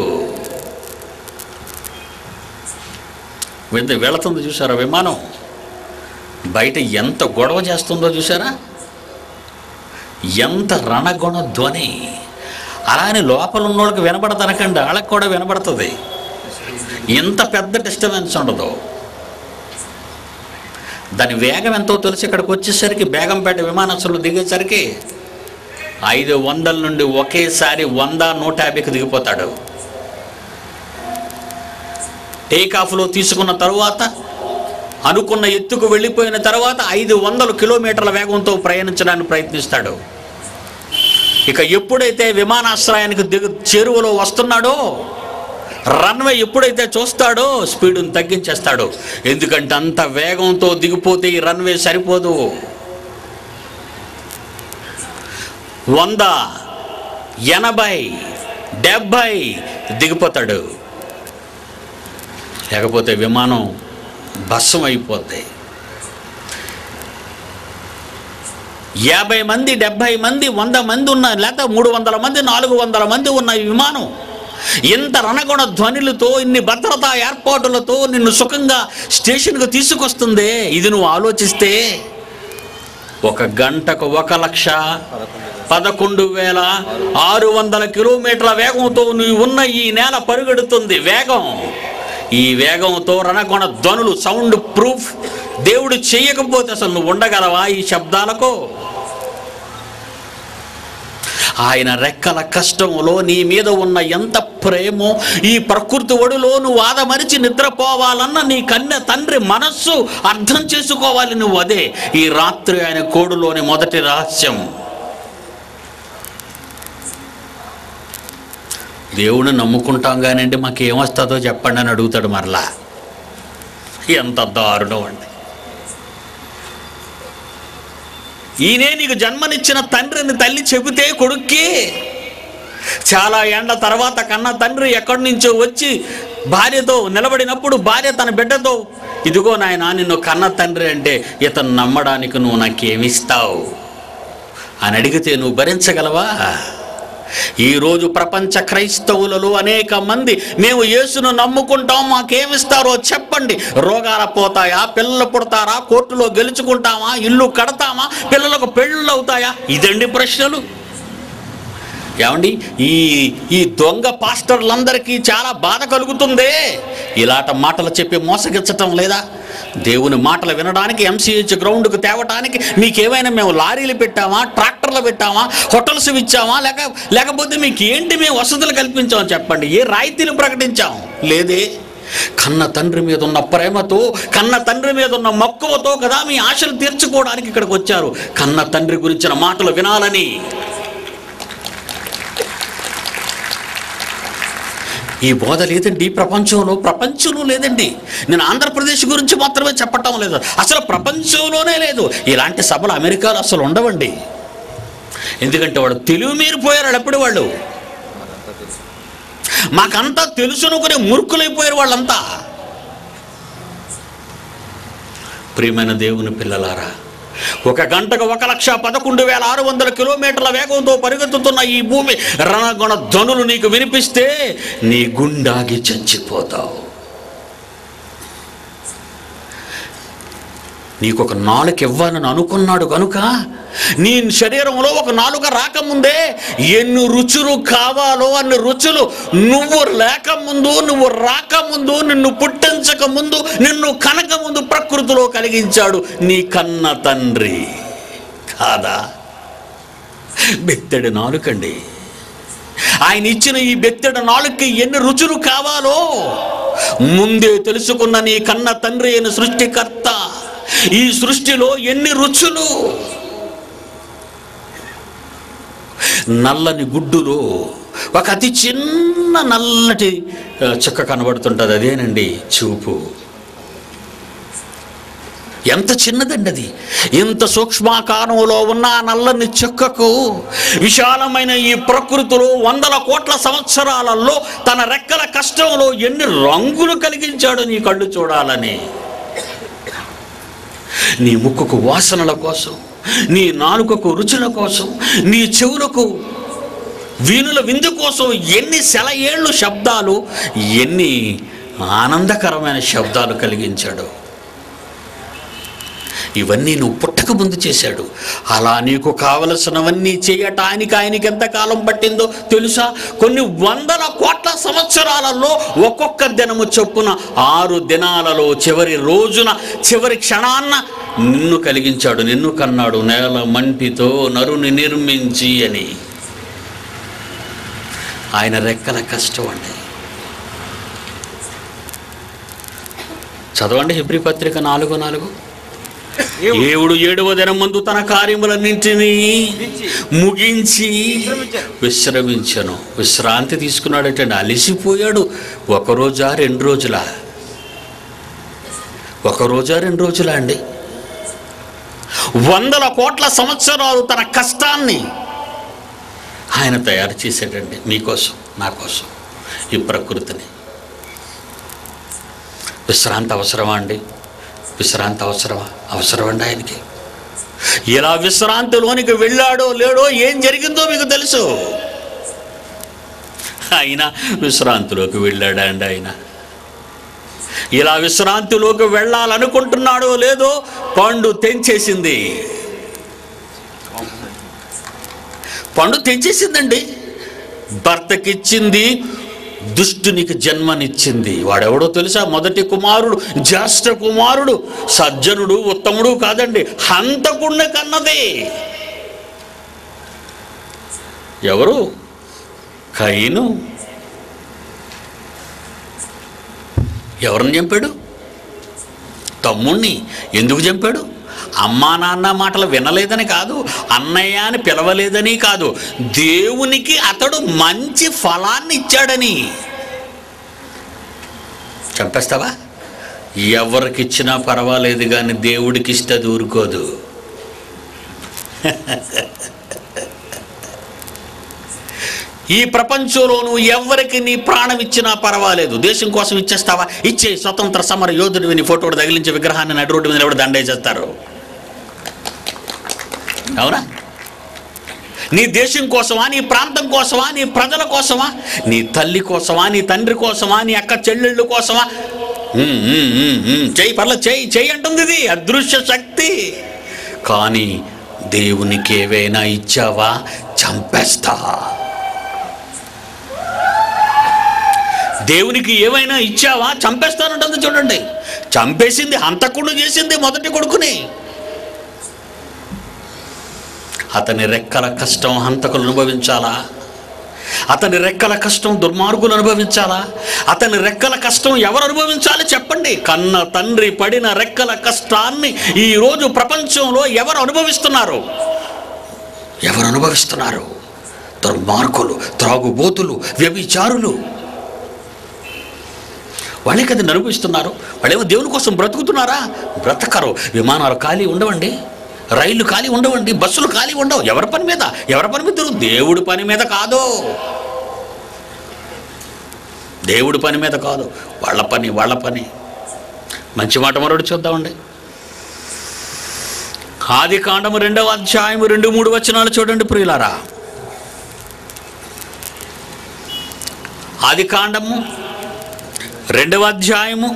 A: వెళ్తే వెళుతుంది చూసారా విమానం బయట ఎంత గొడవ చేస్తుందో చూసారా ఎంత రణగొణ ధ్వని అలానే లోపల ఉన్న వాళ్ళకి వినపడతనకండి వాళ్ళకి కూడా వినపడుతుంది ఎంత పెద్ద డిస్టర్బెన్స్ ఉండదు దాని వేగం ఎంతో తెలిసి ఇక్కడికి వచ్చేసరికి బేగంపేట విమానాశ్రయంలో దిగేసరికి ఐదు వందల నుండి ఒకేసారి వంద నూట యాభైకి దిగిపోతాడు టేకాఫ్లో తీసుకున్న తరువాత అనుకున్న ఎత్తుకు వెళ్ళిపోయిన తర్వాత ఐదు వందల కిలోమీటర్ల వేగంతో ప్రయాణించడానికి ప్రయత్నిస్తాడు ఇక ఎప్పుడైతే విమానాశ్రయానికి దిగు చేరువలో వస్తున్నాడో రన్వే ఎప్పుడైతే చూస్తాడో స్పీడును తగ్గించేస్తాడు ఎందుకంటే అంత వేగంతో దిగిపోతే ఈ రన్వే సరిపోదు వంద ఎనభై డెబ్భై దిగిపోతాడు లేకపోతే విమానం భస్సం అయిపోద్ది యాభై మంది డెబ్భై మంది వంద మంది ఉన్న లేకపోతే మూడు వందల మంది నాలుగు వందల మంది ఉన్న ఈ విమానం ఇంత రణగుణ ధ్వనులతో ఇన్ని భద్రతా ఏర్పాటులతో నిన్ను సుఖంగా స్టేషన్కు తీసుకొస్తుందే ఇది నువ్వు ఆలోచిస్తే ఒక గంటకు ఒక లక్ష పదకొండు వేల ఆరు వందల కిలోమీటర్ల వేగంతో నువ్వు ఉన్న ఈ నేల పరుగెడుతుంది వేగం ఈ వేగంతో రణగుణ ధ్వనులు సౌండ్ ప్రూఫ్ దేవుడు చేయకపోతే అసలు నువ్వు ఉండగలవా ఈ శబ్దాలకు ఆయన రెక్కల కష్టంలో నీ మీద ఉన్న ఎంత ప్రేమో ఈ ప్రకృతి ఒడిలో నువ్వు ఆదమరిచి నిద్రపోవాలన్న నీ కన్య తండ్రి మనస్సు అర్థం చేసుకోవాలి నువ్వు అదే ఈ రాత్రి ఆయన కోడులోని మొదటి రహస్యం దేవుని నమ్ముకుంటాం కానండి మాకు ఏమొస్తుందో చెప్పండి అని అడుగుతాడు మరలా ఎంత దారుణం అండి ఈయనే నీకు జన్మనిచ్చిన తండ్రిని తల్లి చెబితే కొడుక్కి చాలా ఏండ్ల తర్వాత కన్న తండ్రి ఎక్కడి నుంచో వచ్చి భార్యతో నిలబడినప్పుడు భార్య తన బిడ్డతో ఇదిగో నాయన నిన్ను కన్న తండ్రి అంటే ఇతను నమ్మడానికి నువ్వు నాకేమిస్తావు అని అడిగితే నువ్వు భరించగలవా ఈరోజు ప్రపంచ క్రైస్తవులలో అనేక మంది మేము యేసును నమ్ముకుంటాం మాకేమిస్తారో చెప్పండి రోగాలు పోతాయా పిల్లలు పుడతారా కోర్టులో గెలుచుకుంటామా ఇల్లు కడతామా పిల్లలకు పెళ్ళిళ్ళు అవుతాయా ఇదండి ప్రశ్నలు ఏమండి ఈ ఈ దొంగ పాస్టర్లందరికీ చాలా బాధ కలుగుతుందే ఇలాంటి మాటలు చెప్పి మోసగించటం లేదా దేవుని మాటలు వినడానికి ఎంసీహెచ్ గ్రౌండ్కు తేవటానికి మీకేమైనా మేము లారీలు పెట్టామా ట్రాక్టర్లు పెట్టామా హోటల్స్ ఇచ్చామా లేక లేకపోతే మీకు ఏంటి మేము వసతులు కల్పించామో చెప్పండి ఏ రాయితీలు ప్రకటించాం లేదే కన్న తండ్రి మీద ఉన్న ప్రేమతో కన్న తండ్రి మీద ఉన్న మక్కువతో కదా మీ ఆశలు తీర్చుకోవడానికి ఇక్కడికి వచ్చారు కన్న తండ్రి గురించిన మాటలు వినాలని ఈ బోధ లేదండి ఈ ప్రపంచంలో ప్రపంచంలో లేదండి నేను ఆంధ్రప్రదేశ్ గురించి మాత్రమే చెప్పటం లేదు అసలు ప్రపంచంలోనే లేదు ఇలాంటి సభలు అమెరికాలో అసలు ఉండవండి ఎందుకంటే వాడు తెలివి మీరిపోయారు వాళ్ళు ఎప్పుడు వాళ్ళు మాకంతా తెలుసునుకునే మూర్ఖులైపోయారు వాళ్ళంతా ప్రియమైన దేవుని పిల్లలారా ఒక గంటకు ఒక లక్ష పదకొండు వేల ఆరు వందల కిలోమీటర్ల వేగంతో పరిగెత్తుతున్న ఈ భూమి రణగొణ ధ్వనులు నీకు వినిపిస్తే నీ గుండాగి చచ్చిపోతావు నీకు ఒక నాలుక ఇవ్వాలని అనుకున్నాడు కనుక నీ శరీరంలో ఒక నాలుక రాకముందే ఎన్ని రుచులు కావాలో అన్ని రుచులు నువ్వు లేకముందు నువ్వు రాకముందు నిన్ను పుట్టించక ముందు నిన్ను కనక ముందు ప్రకృతిలో కలిగించాడు నీ కన్న తండ్రి కాదా బెత్తడి నాలుకండి ఆయన ఇచ్చిన ఈ బెత్తడి నాలుగుకి ఎన్ని రుచులు కావాలో ముందే తెలుసుకున్న నీ కన్న తండ్రి అయిన సృష్టికర్త ఈ సృష్టిలో ఎన్ని రుచులు నల్లని గుడ్డులో ఒక అతి చిన్న నల్లటి ఆ, చుక్క కనబడుతుంటుంది అదేనండి చూపు ఎంత చిన్నదండి అది ఇంత సూక్ష్మాకారంలో ఉన్న ఆ నల్లని చుక్కకు విశాలమైన ఈ ప్రకృతిలో వందల కోట్ల సంవత్సరాలలో తన రెక్కల కష్టంలో ఎన్ని రంగులు కలిగించాడో నీ కళ్ళు చూడాలని నీ ముక్కుకు వాసనల కోసం నీ నాలుకకు రుచుల కోసం నీ చెవులకు వీణుల విందు కోసం ఎన్ని సెల ఏళ్ళు శబ్దాలు ఎన్ని ఆనందకరమైన శబ్దాలు కలిగించాడు ఇవన్నీ నువ్వు పుట్టక ముందు చేశాడు అలా నీకు కావలసినవన్నీ చేయటానికి ఆయనకి ఎంతకాలం పట్టిందో తెలుసా కొన్ని వందల కోట్ల సంవత్సరాలలో ఒక్కొక్క దినము చొప్పున ఆరు దినాలలో చివరి రోజున చివరి క్షణాన్న నిన్ను కలిగించాడు నిన్ను కన్నాడు నేల మంటితో నరుని నిర్మించి అని ఆయన రెక్కల కష్టం అండి చదవండి హిబ్రి పత్రిక నాలుగు నాలుగు
B: దేవుడు
A: దేవుడు ఏడవ దినం ముందు తన కార్యములన్నింటినీ ముగించి విశ్రమించను విశ్రాంతి తీసుకున్నాడట అలిసిపోయాడు ఒక రోజా రెండు రోజులా ఒక రోజా రెండు రోజులా అండి వందల కోట్ల సంవత్సరాలు తన కష్టాన్ని ఆయన తయారు చేశాడండి మీకోసం నా కోసం ఈ ప్రకృతిని విశ్రాంతి అవసరమా అండి విశ్రాంతి అవసరమా అవసరం అండి ఆయనకి ఇలా విశ్రాంతిలోనికి వెళ్ళాడో లేడో ఏం జరిగిందో మీకు తెలుసు ఆయన విశ్రాంతిలోకి వెళ్ళాడా అండి ఆయన ఇలా విశ్రాంతిలోకి వెళ్ళాలనుకుంటున్నాడో లేదో పండు తెంచేసింది పండు తెంచేసిందండి భర్తకిచ్చింది దుష్టునికి జన్మనిచ్చింది వాడెవడో తెలుసా మొదటి కుమారుడు జ్యేష్ఠ కుమారుడు సజ్జనుడు ఉత్తముడు కాదండి హంతకుణ్ణి కన్నది ఎవరు కైను ఎవరిని చంపాడు తమ్ముణ్ణి ఎందుకు చంపాడు అమ్మా నాన్న మాటలు వినలేదని కాదు అన్నయ్య అని పిలవలేదని కాదు దేవునికి అతడు మంచి ఫలాన్ని ఇచ్చాడని చంపేస్తావా ఎవరికిచ్చినా పర్వాలేదు కానీ దేవుడికి ఇస్తే ఊరుకోదు ఈ ప్రపంచంలో నువ్వు ఎవరికి నీ ప్రాణం ఇచ్చినా పర్వాలేదు దేశం కోసం ఇచ్చేస్తావా ఇచ్చే స్వతంత్ర సమర యోధుడివి నీ ఫోటోడు తగిలించే విగ్రహాన్ని నడు రోడ్డు మీద నిలబడి దండేసేస్తారు అవునా నీ దేశం కోసమా నీ ప్రాంతం కోసమా నీ ప్రజల కోసమా నీ తల్లి కోసమా నీ తండ్రి కోసమా నీ అక్క చెల్లెళ్ళు కోసమా ఉమ్, ఉమ్, ఉమ్, ఉమ్, చెయ్యి పర్లేదు చెయ్యి చెయ్యి అంటుంది ఇది అదృశ్య శక్తి కానీ దేవునికి ఏవైనా ఇచ్చావా చంపేస్తా దేవునికి ఏమైనా ఇచ్చావా చంపేస్తానంటుంది చూడండి చంపేసింది హంతకుడు చేసింది మొదటి కొడుకుని అతని రెక్కల కష్టం హంతకులు అనుభవించాలా అతని రెక్కల కష్టం దుర్మార్గులు అనుభవించాలా అతని రెక్కల కష్టం ఎవరు అనుభవించాలి చెప్పండి కన్న తండ్రి పడిన రెక్కల కష్టాన్ని ఈరోజు ప్రపంచంలో ఎవరు అనుభవిస్తున్నారు ఎవరు అనుభవిస్తున్నారు దుర్మార్గులు త్రాగుబోతులు వ్యభిచారులు వాళ్ళే కదండి అనుభవిస్తున్నారు వాళ్ళేమో దేవుని కోసం బ్రతుకుతున్నారా బ్రతకరు విమానాలు ఖాళీ ఉండవండి రైళ్లు ఖాళీ ఉండవండి బస్సులు ఖాళీ ఉండవు ఎవరి పని మీద ఎవరి పని మీద తిరుగు దేవుడి పని మీద కాదు దేవుడి పని మీద కాదు వాళ్ళ పని వాళ్ళ పని మంచి మాట మరొకటి చూద్దామండి ఆది కాండము రెండవ అధ్యాయము రెండు మూడు వచనాలు చూడండి ప్రియులారా ఆది కాండము రెండవ అధ్యాయము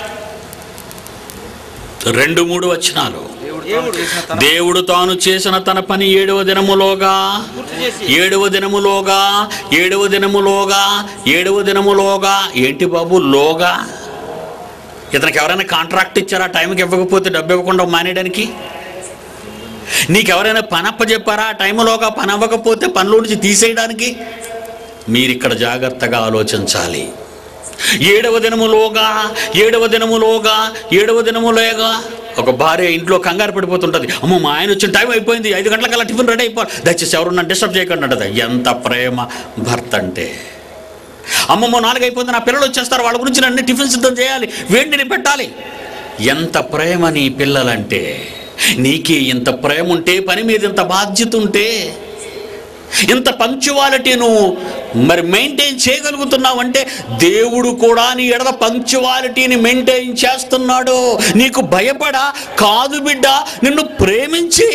A: రెండు మూడు వచనాలు
B: దేవుడు
C: చేసిన తన
A: దేవుడు తాను చేసిన తన పని ఏడవ దినములోగా
B: పూర్తి చేసి
A: ఏడవ దినములోగా ఏడవ దినములోగా ఏడవ దినములోగా ఏంటి బాబు లోగా ఇతనికి ఎవరైనా కాంట్రాక్ట్ ఇచ్చారా టైంకి ఇవ్వకపోతే డబ్బు ఇవ్వకుండా మానేయడానికి నీకెవరైనా పని అప్పచెప్పారా ఆ టైంలోగా పని అవ్వకపోతే పనిలో నుంచి తీసేయడానికి మీరు ఇక్కడ జాగ్రత్తగా ఆలోచించాలి ఏడవ దినములోగా ఏడవ దినములోగా ఏడవ దినములోగా ఒక భార్య ఇంట్లో కంగారు పడిపోతుంటుంది అమ్మో మా ఆయన వచ్చిన టైం అయిపోయింది ఐదు గంటలకల్లా టిఫిన్ రెడీ అయిపోవాలి దయచేసి ఎవరు నన్ను డిస్టర్బ్ చేయకండి అంటది ఎంత ప్రేమ భర్త అంటే అమ్మమ్మో నాలుగు అయిపోయింది నా పిల్లలు వచ్చేస్తారు వాళ్ళ గురించి నన్ను టిఫిన్ సిద్ధం చేయాలి వేడిని పెట్టాలి ఎంత ప్రేమ నీ పిల్లలంటే నీకే ఇంత ప్రేమ ఉంటే పని మీద ఇంత బాధ్యత ఉంటే ఇంత పంక్చువాలిటీ నువ్వు మరి మెయింటైన్ చేయగలుగుతున్నావు అంటే దేవుడు కూడా నీ ఎడల పంక్చువాలిటీని మెయింటైన్ చేస్తున్నాడు నీకు భయపడ కాదు బిడ్డ నిన్ను ప్రేమించి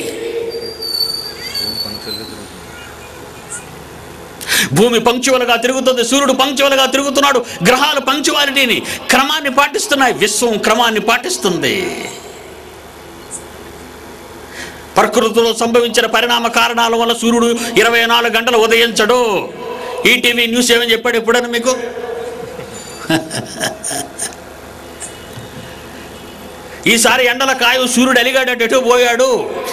A: భూమి పంక్చువల్గా తిరుగుతుంది సూర్యుడు పంక్చువల్గా తిరుగుతున్నాడు గ్రహాలు పంక్చువాలిటీని క్రమాన్ని పాటిస్తున్నాయి విశ్వం క్రమాన్ని పాటిస్తుంది ప్రకృతిలో సంభవించిన పరిణామ కారణాల వల్ల సూర్యుడు ఇరవై నాలుగు గంటలు ఉదయించడు ఈటీవీ న్యూస్ ఏమని చెప్పాడు ఎప్పుడైనా మీకు ఈసారి ఎండల కాయు సూర్యుడు అలిగాడట ఎటు పోయాడు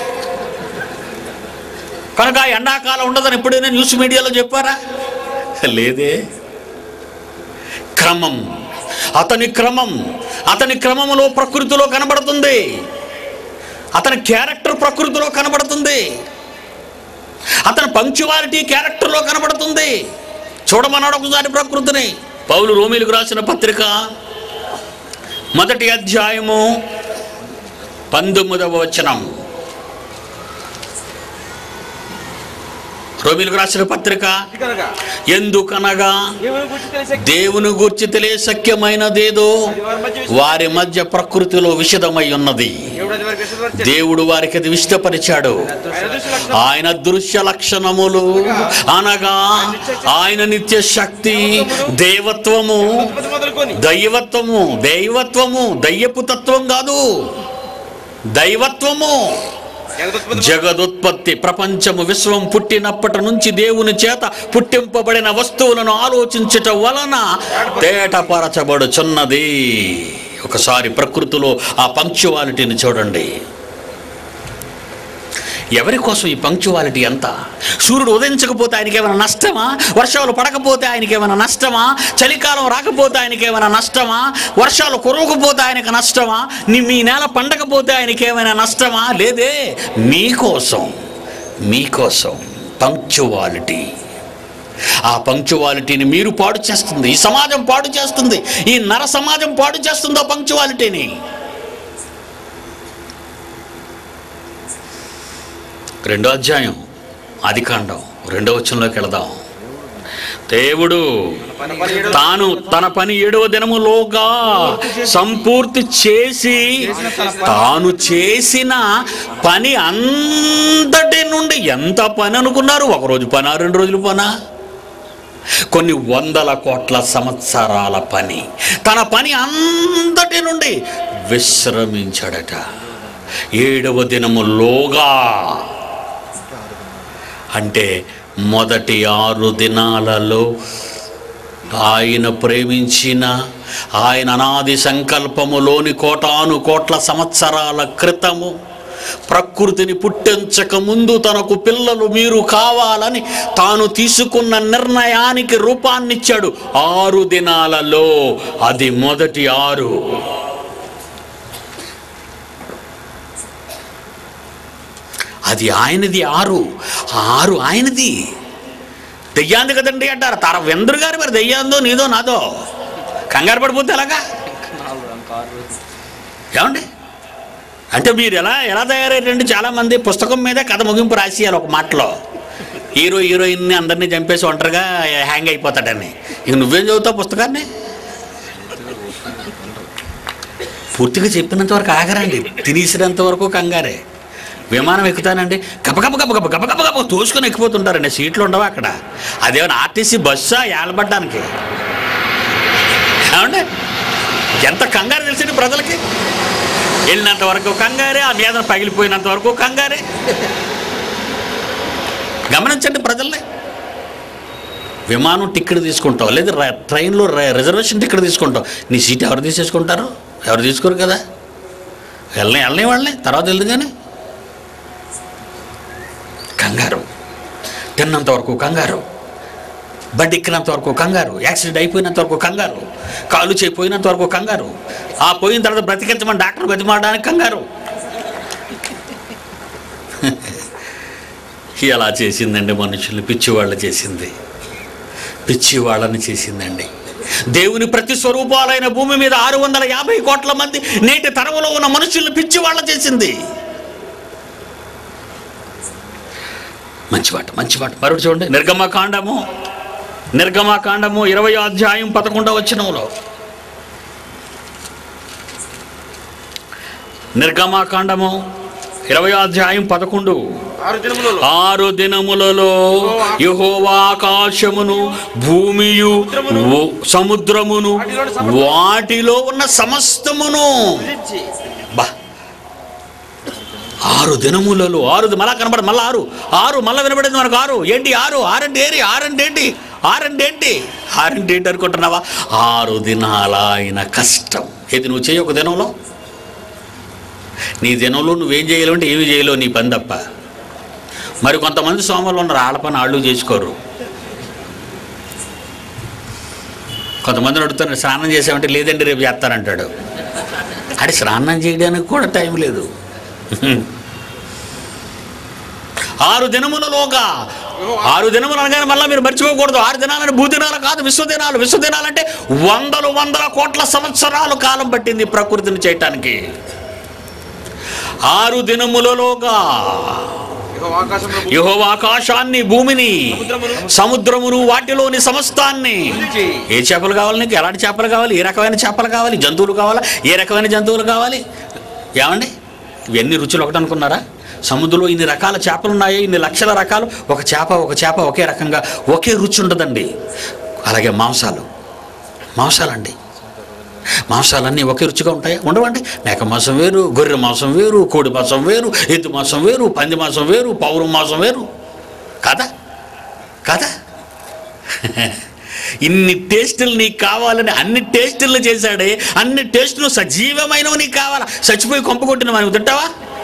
A: కనుక ఆ ఎండాకాలం ఉండదని ఎప్పుడైనా న్యూస్ మీడియాలో చెప్పారా లేదే క్రమం అతని క్రమం అతని క్రమములో ప్రకృతిలో కనబడుతుంది అతని క్యారెక్టర్ ప్రకృతిలో కనబడుతుంది అతని పంక్చువాలిటీ క్యారెక్టర్లో కనబడుతుంది చూడమన్నాడు ఒకసారి ప్రకృతిని పౌలు రోమిలకు రాసిన పత్రిక మొదటి అధ్యాయము పంతొమ్మిదవ వచనం రోమిలకు రాసిన పత్రిక
B: ఇది కనుక
A: ఎందుకనగా
B: దేవుని గురించి తెలిసే
A: దేవుని గూర్చి తెలియశక్యమైనదేదో
B: అది వారి మధ్య విశ్వాసం.
A: వారి మధ్య ప్రకృతిలో విషదమై ఉన్నది
B: దేవుడు అది వారికి విశ్వసించాడు.
A: దేవుడు వారికి అది విష్టపరిచాడు
B: ఆయన దృష్టి లక్షణం
A: ఆయన దృశ్య లక్షణములు అనగా ఆయన నిత్య శక్తి దేవత్వము
B: ఉత్పత్తి మొదలుకొని
A: దైవత్వము దైవత్వము దయ్యపు తత్వం కాదు దైవత్వము
B: జగదుత్పత్తి
A: జగదుత్పత్తి ప్రపంచము విశ్వం పుట్టినప్పటి నుంచి దేవుని చేత పుట్టింపబడిన వస్తువులను ఆలోచించటం వలన తేటపరచబడుచున్నది ఒకసారి ప్రకృతిలో ఆ పంక్చువాలిటీని చూడండి ఎవరి కోసం ఈ పంక్చువాలిటీ ఎంత సూర్యుడు ఉదయించకపోతే ఆయనకి ఏమైనా నష్టమా వర్షాలు పడకపోతే ఆయనకి ఏమైనా నష్టమా చలికాలం రాకపోతే ఆయనకి ఏమైనా నష్టమా వర్షాలు కురవకపోతే ఆయనకి నష్టమా నీ మీ నేల పండకపోతే ఆయనకి ఏమైనా నష్టమా లేదే మీకోసం మీకోసం పంక్చువాలిటీ ఆ పంక్చువాలిటీని మీరు పాడు చేస్తుంది ఈ సమాజం పాడు చేస్తుంది ఈ నర సమాజం పాడు చేస్తుంది ఆ పంక్చువాలిటీని రెండో అధ్యాయం ఆదికాండం రెండో వచనంలోకి వెళదాం దేవుడు
B: పని పని ఏడు
A: తాను తన పని ఏడవ దినములోగా సంపూర్తి చేసి తాను చేసిన పని అంతటి నుండి ఎంత పని అనుకున్నారు ఒక రోజు పనా రెండు రోజులు పనా కొన్ని వందల కోట్ల సంవత్సరాల పని తన పని అంతటి నుండి విశ్రమించాడట ఏడవ దినములోగా అంటే మొదటి ఆరు దినాలలో ఆయన ప్రేమించిన ఆయన అనాది సంకల్పములోని కోటాను కోట్ల సంవత్సరాల క్రితము ప్రకృతిని పుట్టించక ముందు తనకు పిల్లలు మీరు కావాలని తాను తీసుకున్న నిర్ణయానికి రూపాన్నిచ్చాడు ఆరు దినాలలో అది మొదటి ఆరు అది ఆయనది ఆరు ఆ ఆరు ఆయనది దెయ్యాంది కదండి అంటారు తర వెంద్రు గారు మరి దెయ్యాందో నీదో నాదో కంగారు పడిపోతే ఎలాగా ఏమండి అంటే మీరు ఎలా ఎలా తయారయ్యారండి చాలామంది పుస్తకం మీద కథ ముగింపు రాసేయాలి ఒక మాటలో హీరో హీరోయిన్ని అందరినీ చంపేసి ఒంటరిగా హ్యాంగ్ అయిపోతాడని ఇక నువ్వేం చదువుతావు పుస్తకాన్ని పూర్తిగా చెప్పినంత వరకు ఆగరండి తినేసినంత వరకు కంగారే విమానం ఎక్కుతానండి గబగబ గబగబ గబగబ గబ తోసుకొని ఎక్కిపోతుంటారండి సీట్లు ఉండవు అక్కడ అదేమైనా ఆర్టీసీ బస్సా ఏలబడ్డానికి ఏమండి ఎంత కంగారు తెలిసింది ప్రజలకి వెళ్ళినంత వరకు కంగారే ఆ మీద పగిలిపోయినంత వరకు కంగారే గమనించండి ప్రజల్ని విమానం టికెట్ తీసుకుంటావు లేదా ర- ట్రైన్లో ర- రిజర్వేషన్ టికెట్ తీసుకుంటావు నీ సీట్ ఎవరు తీసేసుకుంటారు ఎవరు తీసుకోరు కదా వెళ్ళని వెళ్ళని వాళ్ళని తర్వాత వెళ్దు కానీ కంగారు తిన్నంత వరకు కంగారు బండి ఎక్కినంత వరకు కంగారు యాక్సిడెంట్ అయిపోయినంత వరకు కంగారు కాలు చేయిపోయినంత వరకు కంగారు ఆ పోయిన తర్వాత బ్రతికించమని డాక్టర్ బతిమాడడానికి కంగారు ఎలా చేసిందండి మనుషులు పిచ్చివాళ్ళు చేసింది పిచ్చివాళ్ళని చేసిందండి దేవుని ప్రతి స్వరూపాలైన భూమి మీద ఆరు వందల యాభై కోట్ల మంది నేటి తరంలో ఉన్న మనుషుల్ని పిచ్చివాళ్ళ చేసింది మంచి మాట మంచి మాట మరొకటి చూడండి నిర్గమకాండము నిర్గమకాండము ఇరవై అధ్యాయం పదకొండవ వచనంలో నిర్గమకాండము ఇరవై అధ్యాయం పదకొండు
B: ఆరు దినములలో
A: ఆరు దినములలో యెహోవా ఆకాశమును భూమియు ఓ- సముద్రమును వాటిలో ఉన్న సమస్తమును
B: విధించి
A: బా ఆరు దినములలో ఆరు ది- మళ్ళా కనబడ మళ్ళా ఆరు ఆరు మళ్ళా వినబడింది మనకు ఆరు ఏంటి ఆరు ఆరంటే ఏరి ఆరంటే ఏంటి ఆరంటే ఏంటి ఆరంటే ఏంటి అనుకుంటున్నావా ఆరు దినాల ఆయన కష్టం ఏది నువ్వు చేయి ఒక దినంలో నీ దినంలో నువ్వేం చేయలేవు అంటే ఏమి చేయలేవు నీ పని తప్ప మరి కొంతమంది సోమవారం ఉన్నారు ఆళ్ళ పని ఆళ్ళు చేసుకోరు కొంతమందిని అడుగుతారు స్నానం చేసామంటే లేదండి రేపు చేస్తానంటాడు అంటే స్నానం చేయడానికి కూడా టైం లేదు ఆరు దినములలోగా ఆరు దినములు అనగానే మళ్ళీ మీరు మర్చిపోకూడదు ఆరు దినాలని భూదినాలు కాదు విశ్వదినాలు విశ్వదినాలంటే వందలు వందల కోట్ల సంవత్సరాలు కాలం పట్టింది ప్రకృతిని చేయటానికి ఆరు దినములలోగా
B: యెహోవా ఆకాశంలో భూమి
A: యెహోవా ఆకాశాన్ని భూమిని సముద్రమును వాటిలోని సమస్తాన్ని
B: విధించి
A: ఏ చేపలు కావాలి నీకు ఎలాంటి చేపలు కావాలి ఏ రకమైన చేపలు కావాలి జంతువులు కావాలా ఏ రకమైన జంతువులు కావాలి ఏమండి ఇవన్నీ రుచులు ఒకటి అనుకున్నారా సముద్రంలో ఇన్ని రకాల చేపలు ఉన్నాయి ఇన్ని లక్షల రకాలు ఒక చేప ఒక చేప ఒకే రకంగా ఒకే రుచి ఉండదండి అలాగే మాంసాలు మాంసాలండి మాంసాలన్నీ ఒకే రుచిగా ఉంటాయా ఉండవండి మేక మాంసం వేరు గొర్రె మాంసం వేరు కోడి మాంసం వేరు ఎద్దు మాంసం వేరు పంది మాంసం వేరు పౌరం మాంసం వేరు కదా కదా ఇన్ని టేస్టులు నీకు కావాలని అన్ని టేస్టులు చేశాడే అన్ని టేస్టులు సజీవమైనవి నీకు కావాలా చచ్చిపోయి కొంప కొట్టిన మనకు తింటావా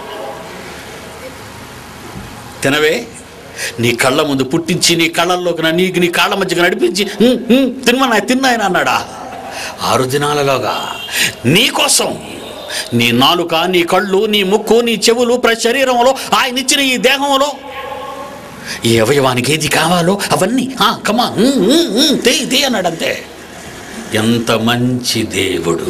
A: తినవే నీ కళ్ళ ముందు పుట్టించి నీ కళ్ళల్లోకి నా నీకు నీ కాళ్ళ మధ్యగా నడిపించి "ఉమ్, ఉమ్, తినమన్నా తిన్నాయన అన్నాడా ఆరు దినాలలోగా నీ కోసం నీ నాలుక నీ కళ్ళు నీ ముక్కు నీ చెవులు ప్రతి శరీరంలో ఆయన ఇచ్చిన ఈ దేహంలో ఈ అవయవానికి ఏది కావాలో అవన్నీ కమా తే తే అన్నాడు అంతే ఎంత మంచి దేవుడు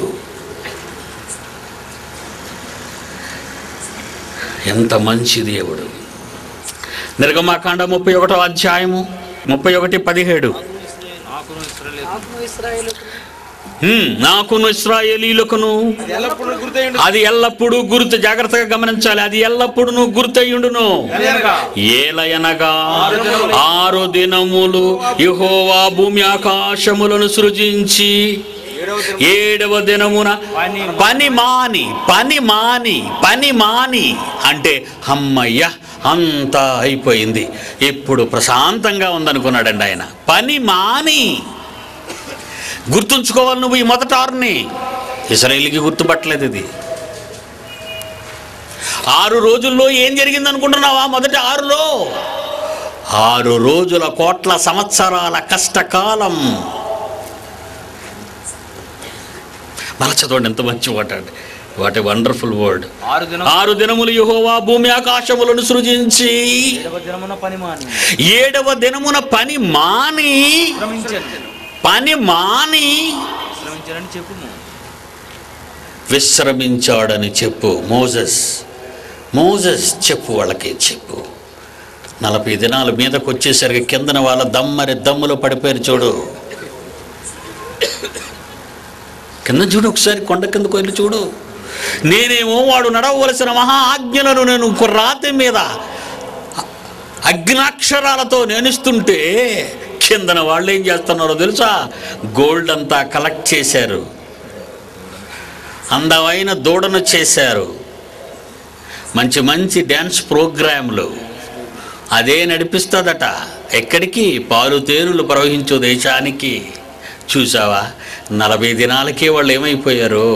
A: ఎంత మంచి దేవుడు నిర్గమాకాండ ముప్పై ఒకటో అధ్యాయము ముప్పై ఒకటి పదిహేడు
C: ఆత్మ ఇస్రాయేలు
A: హ్మ్, నాకును ఇస్రాయేలీలకును
B: అది ఎల్లప్పుడూ గుర్తయిండు
A: అది ఎల్లప్పుడూ గుర్తు జాగ్రత్తగా గమనించాలి అది ఎల్లప్పుడూ గుర్తయ్యుండును
B: అనగా
A: ఏలయనగా ఆరు దినములు యెహోవా భూమి ఆకాశములను సృజించి
B: ఏడవ దినం
A: ఏడవ దినమున పని మాని పని మాని పని మాని అంటే అమ్మయ్య అంతా అయిపోయింది ఇప్పుడు ప్రశాంతంగా ఉందనుకున్నాడండి ఆయన పని మాని గుర్తుంచుకోవాలి నువ్వు ఈ మొదట ఆరుని ఇస్రాయేల్కి గుర్తుపట్టలేదు ఇది ఆరు రోజుల్లో ఏం జరిగింది అనుకుంటున్నావా మొదటి ఆరులో ఆరు రోజుల కోట్ల సంవత్సరాల కష్టకాలం మళ్ళా చదవండి ఎంత మంచి మాట అండి వాట్ ఏ వండర్ఫుల్ వర్డ్
C: ఆరు దినం
A: ఆరు దినములు యెహోవా భూమి ఆకాశములను సృజించి
C: ఏడవ దినమున పని మాని
A: ఏడవ దినమున పని మాని
C: శ్రమించను
A: పని మాని
C: శ్రమించనని చెప్పుము
A: విశ్రమించాడని చెప్పు మోజస్ మోజస్ చెప్పు వాళ్ళకి చెప్పు నలభై దినాల మీదకి వచ్చేసరికి కిందన వాళ్ళ దమ్మరి దమ్ములో పడిపోయారు చూడు కింద చూడు ఒకసారి కొండ కిందకు వెళ్ళి చూడు నేనేమో వాడు నడవలసిన మహా ఆజ్ఞలను నేను ఒక రాతి మీద అగ్నాక్షరాలతో నేనిస్తుంటే కిందన వాళ్ళు ఏం చేస్తున్నారో తెలుసా గోల్డ్ అంతా కలెక్ట్ చేశారు అందమైన దూడను చేశారు మంచి మంచి డ్యాన్స్ ప్రోగ్రాంలు అదే నడిపిస్తుందట ఎక్కడికి పాలు తేరులు ప్రవహించు దేశానికి చూసావా నలభై దినాలకే వాళ్ళు ఏమైపోయారు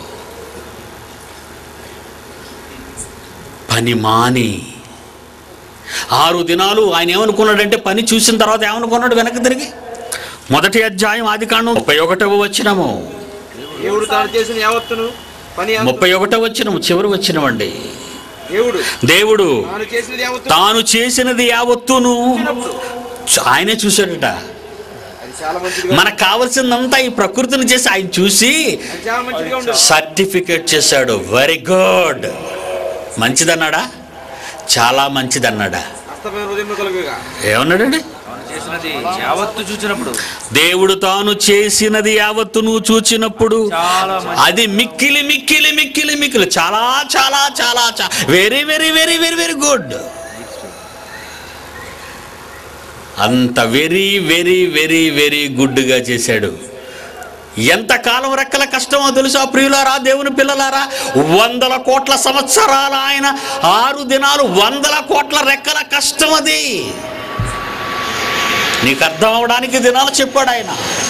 A: పని మాని ఆరు దినాలు ఆయన ఏమనుకున్నాడంటే పని చూసిన తర్వాత ఏమనుకున్నాడు వెనక్కి తిరిగి మొదటి అధ్యాయం ఆది కాండం ముప్పై ఒకటవ వచ్చినము
B: దేవుడు తాను చేసిన యావత్తును పని అంతా-
A: ముప్పై ఒకటో వచ్చిన చివరి వచ్చినవండి
B: దేవుడు
A: దేవుడు
B: తాను చేసినది యావత్తు
A: తాను చేసినది యావత్తును
B: చూసినప్పుడు
A: ఆయనే చూశాడట
B: అది చాలా మంచిదిగా
A: మనకు కావలసిందంతా ఈ ప్రకృతిని చేసి ఆయన చూసి
B: అది చాలా మంచిదిగా ఉండదు
A: సర్టిఫికేట్ చేశాడు వెరీ గుడ్ మంచిదన్నాడా చాలా మంచిదన్నాడా
B: అస్తమైన హృదయం కలుగుగా
A: ఏమన్నాడండి
C: తాను చేసినది యావత్తు చూచినప్పుడు
A: దేవుడు తాను చేసినది యావత్తును చూచినప్పుడు
C: చాలా మంచి
A: అది మిక్కిలి మిక్కిలి మిక్కిలి మిక్కిలి చాలా చాలా చాలా very very very very very good అంత వెరీ వెరీ వెరీ వెరీ గుడ్గా చేశాడు ఎంత కాలం రెక్కల కష్టమో తెలుసా ప్రియులారా దేవుని పిల్లలారా వందల కోట్ల సంవత్సరాల ఆయన ఆరు దినాలు వందల కోట్ల రెక్కల కష్టం అది నీకు అర్థం అవడానికి దినాలు చెప్పాడు ఆయన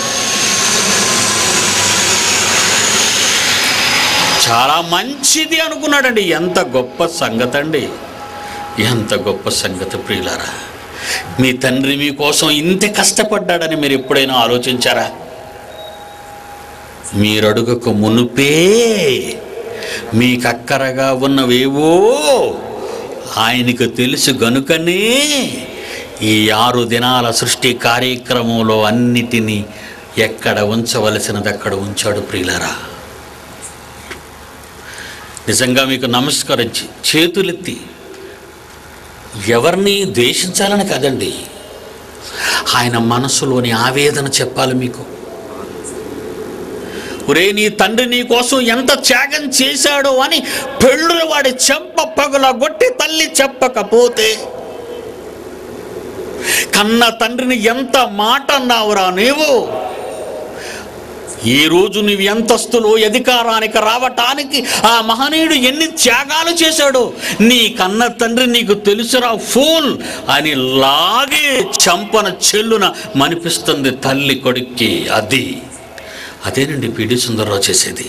A: చాలా మంచిది అనుకున్నాడండి ఎంత గొప్ప సంగతి అండి ఎంత గొప్ప సంగతి ప్రియులారా మీ తండ్రి మీకోసం ఇంత కష్టపడ్డాడని మీరు ఎప్పుడైనా ఆలోచించారా మీరు అడుగకు మునుపే మీకు అక్కరగా ఉన్నవేవో ఆయనకు తెలుసు గనుకనే ఈ ఆరు దినాల సృష్టి కార్యక్రమంలో అన్నిటినీ ఎక్కడ ఉంచవలసినది అక్కడ ఉంచాడు ప్రియులరా నిజంగా మీకు నమస్కరించి చేతులెత్తి ఎవరిని ద్వేషించాలని కాదండి ఆయన మనసులోని ఆవేదన చెప్పాలి మీకు ఒరే నీ తండ్రి నీ కోసం ఎంత త్యాగం చేశాడో అని పెళ్ళుల వాడి చెంప పగుల గొట్టి తల్లి చెప్పకపోతే కన్న తండ్రిని ఎంత మాట అన్నావురా నీవు ఈ రోజు నీవు ఎంతస్తులు అధికారానికి రావటానికి ఆ మహనీయుడు ఎన్ని త్యాగాలు చేశాడో నీ కన్న తండ్రి నీకు తెలుసురా ఫూల్ అని లాగే చంపన చెల్లున మనిపిస్తుంది తల్లి కొడుక్కి అది అదేనండి పిడి సుందరరావు చేసేది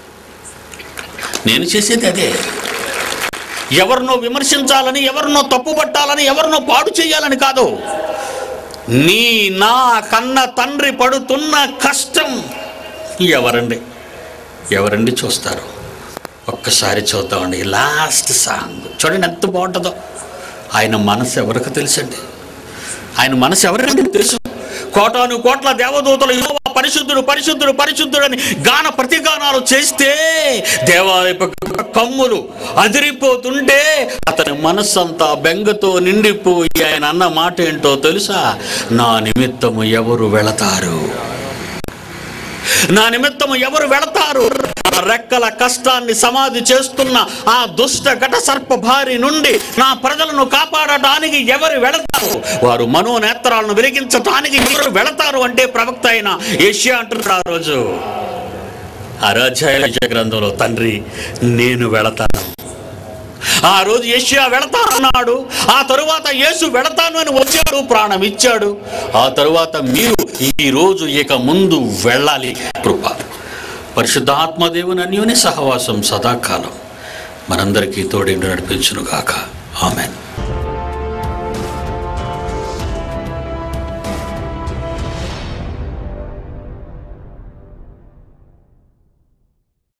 A: నేను చేసేది అదే ఎవరినో విమర్శించాలని ఎవరినో తప్పుపట్టాలని ఎవరినో పాడు చేయాలని కాదు నీ నా కన్న తండ్రి పడుతున్న కష్టం ఎవరండి ఎవరండి చూస్తారు ఒక్కసారి చూద్దామండి లాస్ట్ సాంగ్ చూడండి ఎంత బాగుంటుందో ఆయన మనసు ఎవరికి తెలుసండి ఆయన మనసు ఎవరికంటే తెలుసు కోటాను కోట్ల దేవదూతలు యెహోవా పరిశుద్ధుడు పరిశుద్ధుడు పరిశుద్ధుడని గాన ప్రతిగానాలు చేస్తే దేవాలయపు కమ్ములు అదిరిపోతుంటే అతని మనస్సంతా బెంగతో నిండిపోయి ఆయన అన్న మాట ఏంటో తెలుసా నా నిమిత్తము ఎవరు వెళతారు నా నిమిత్తము ఎవరు వెళతారు నా రెక్కల కష్టాన్ని సమాధి చేస్తున్న ఆ దుష్ట ఘట సర్ప భారి నుండి నా ప్రజలను కాపాడటానికి ఎవరు వెళతారు వారు మనోనేత్రాలను వెలిగించటానికి ఎవరు వెళతారు అంటే ప్రవక్త అయిన ఏషియా అంటున్నాడు ఆ రోజు అరాధ్యాయ గ్రంథంలో తండ్రి నేను వెళతాను ఆ రోజు యెషయా వెళతానన్నాడు ఆ తరువాత యేసు వెళతాను అని వచ్చాడు ప్రాణం ఇచ్చాడు ఆ తరువాత మీరు ఈ రోజు ఇక ముందు వెళ్ళాలి కృప పరిశుద్ధాత్మదేవుని అన్యోని సహవాసం సదాకాలం మనందరికీ తోడిండు నడిపించును గాక ఆమెన్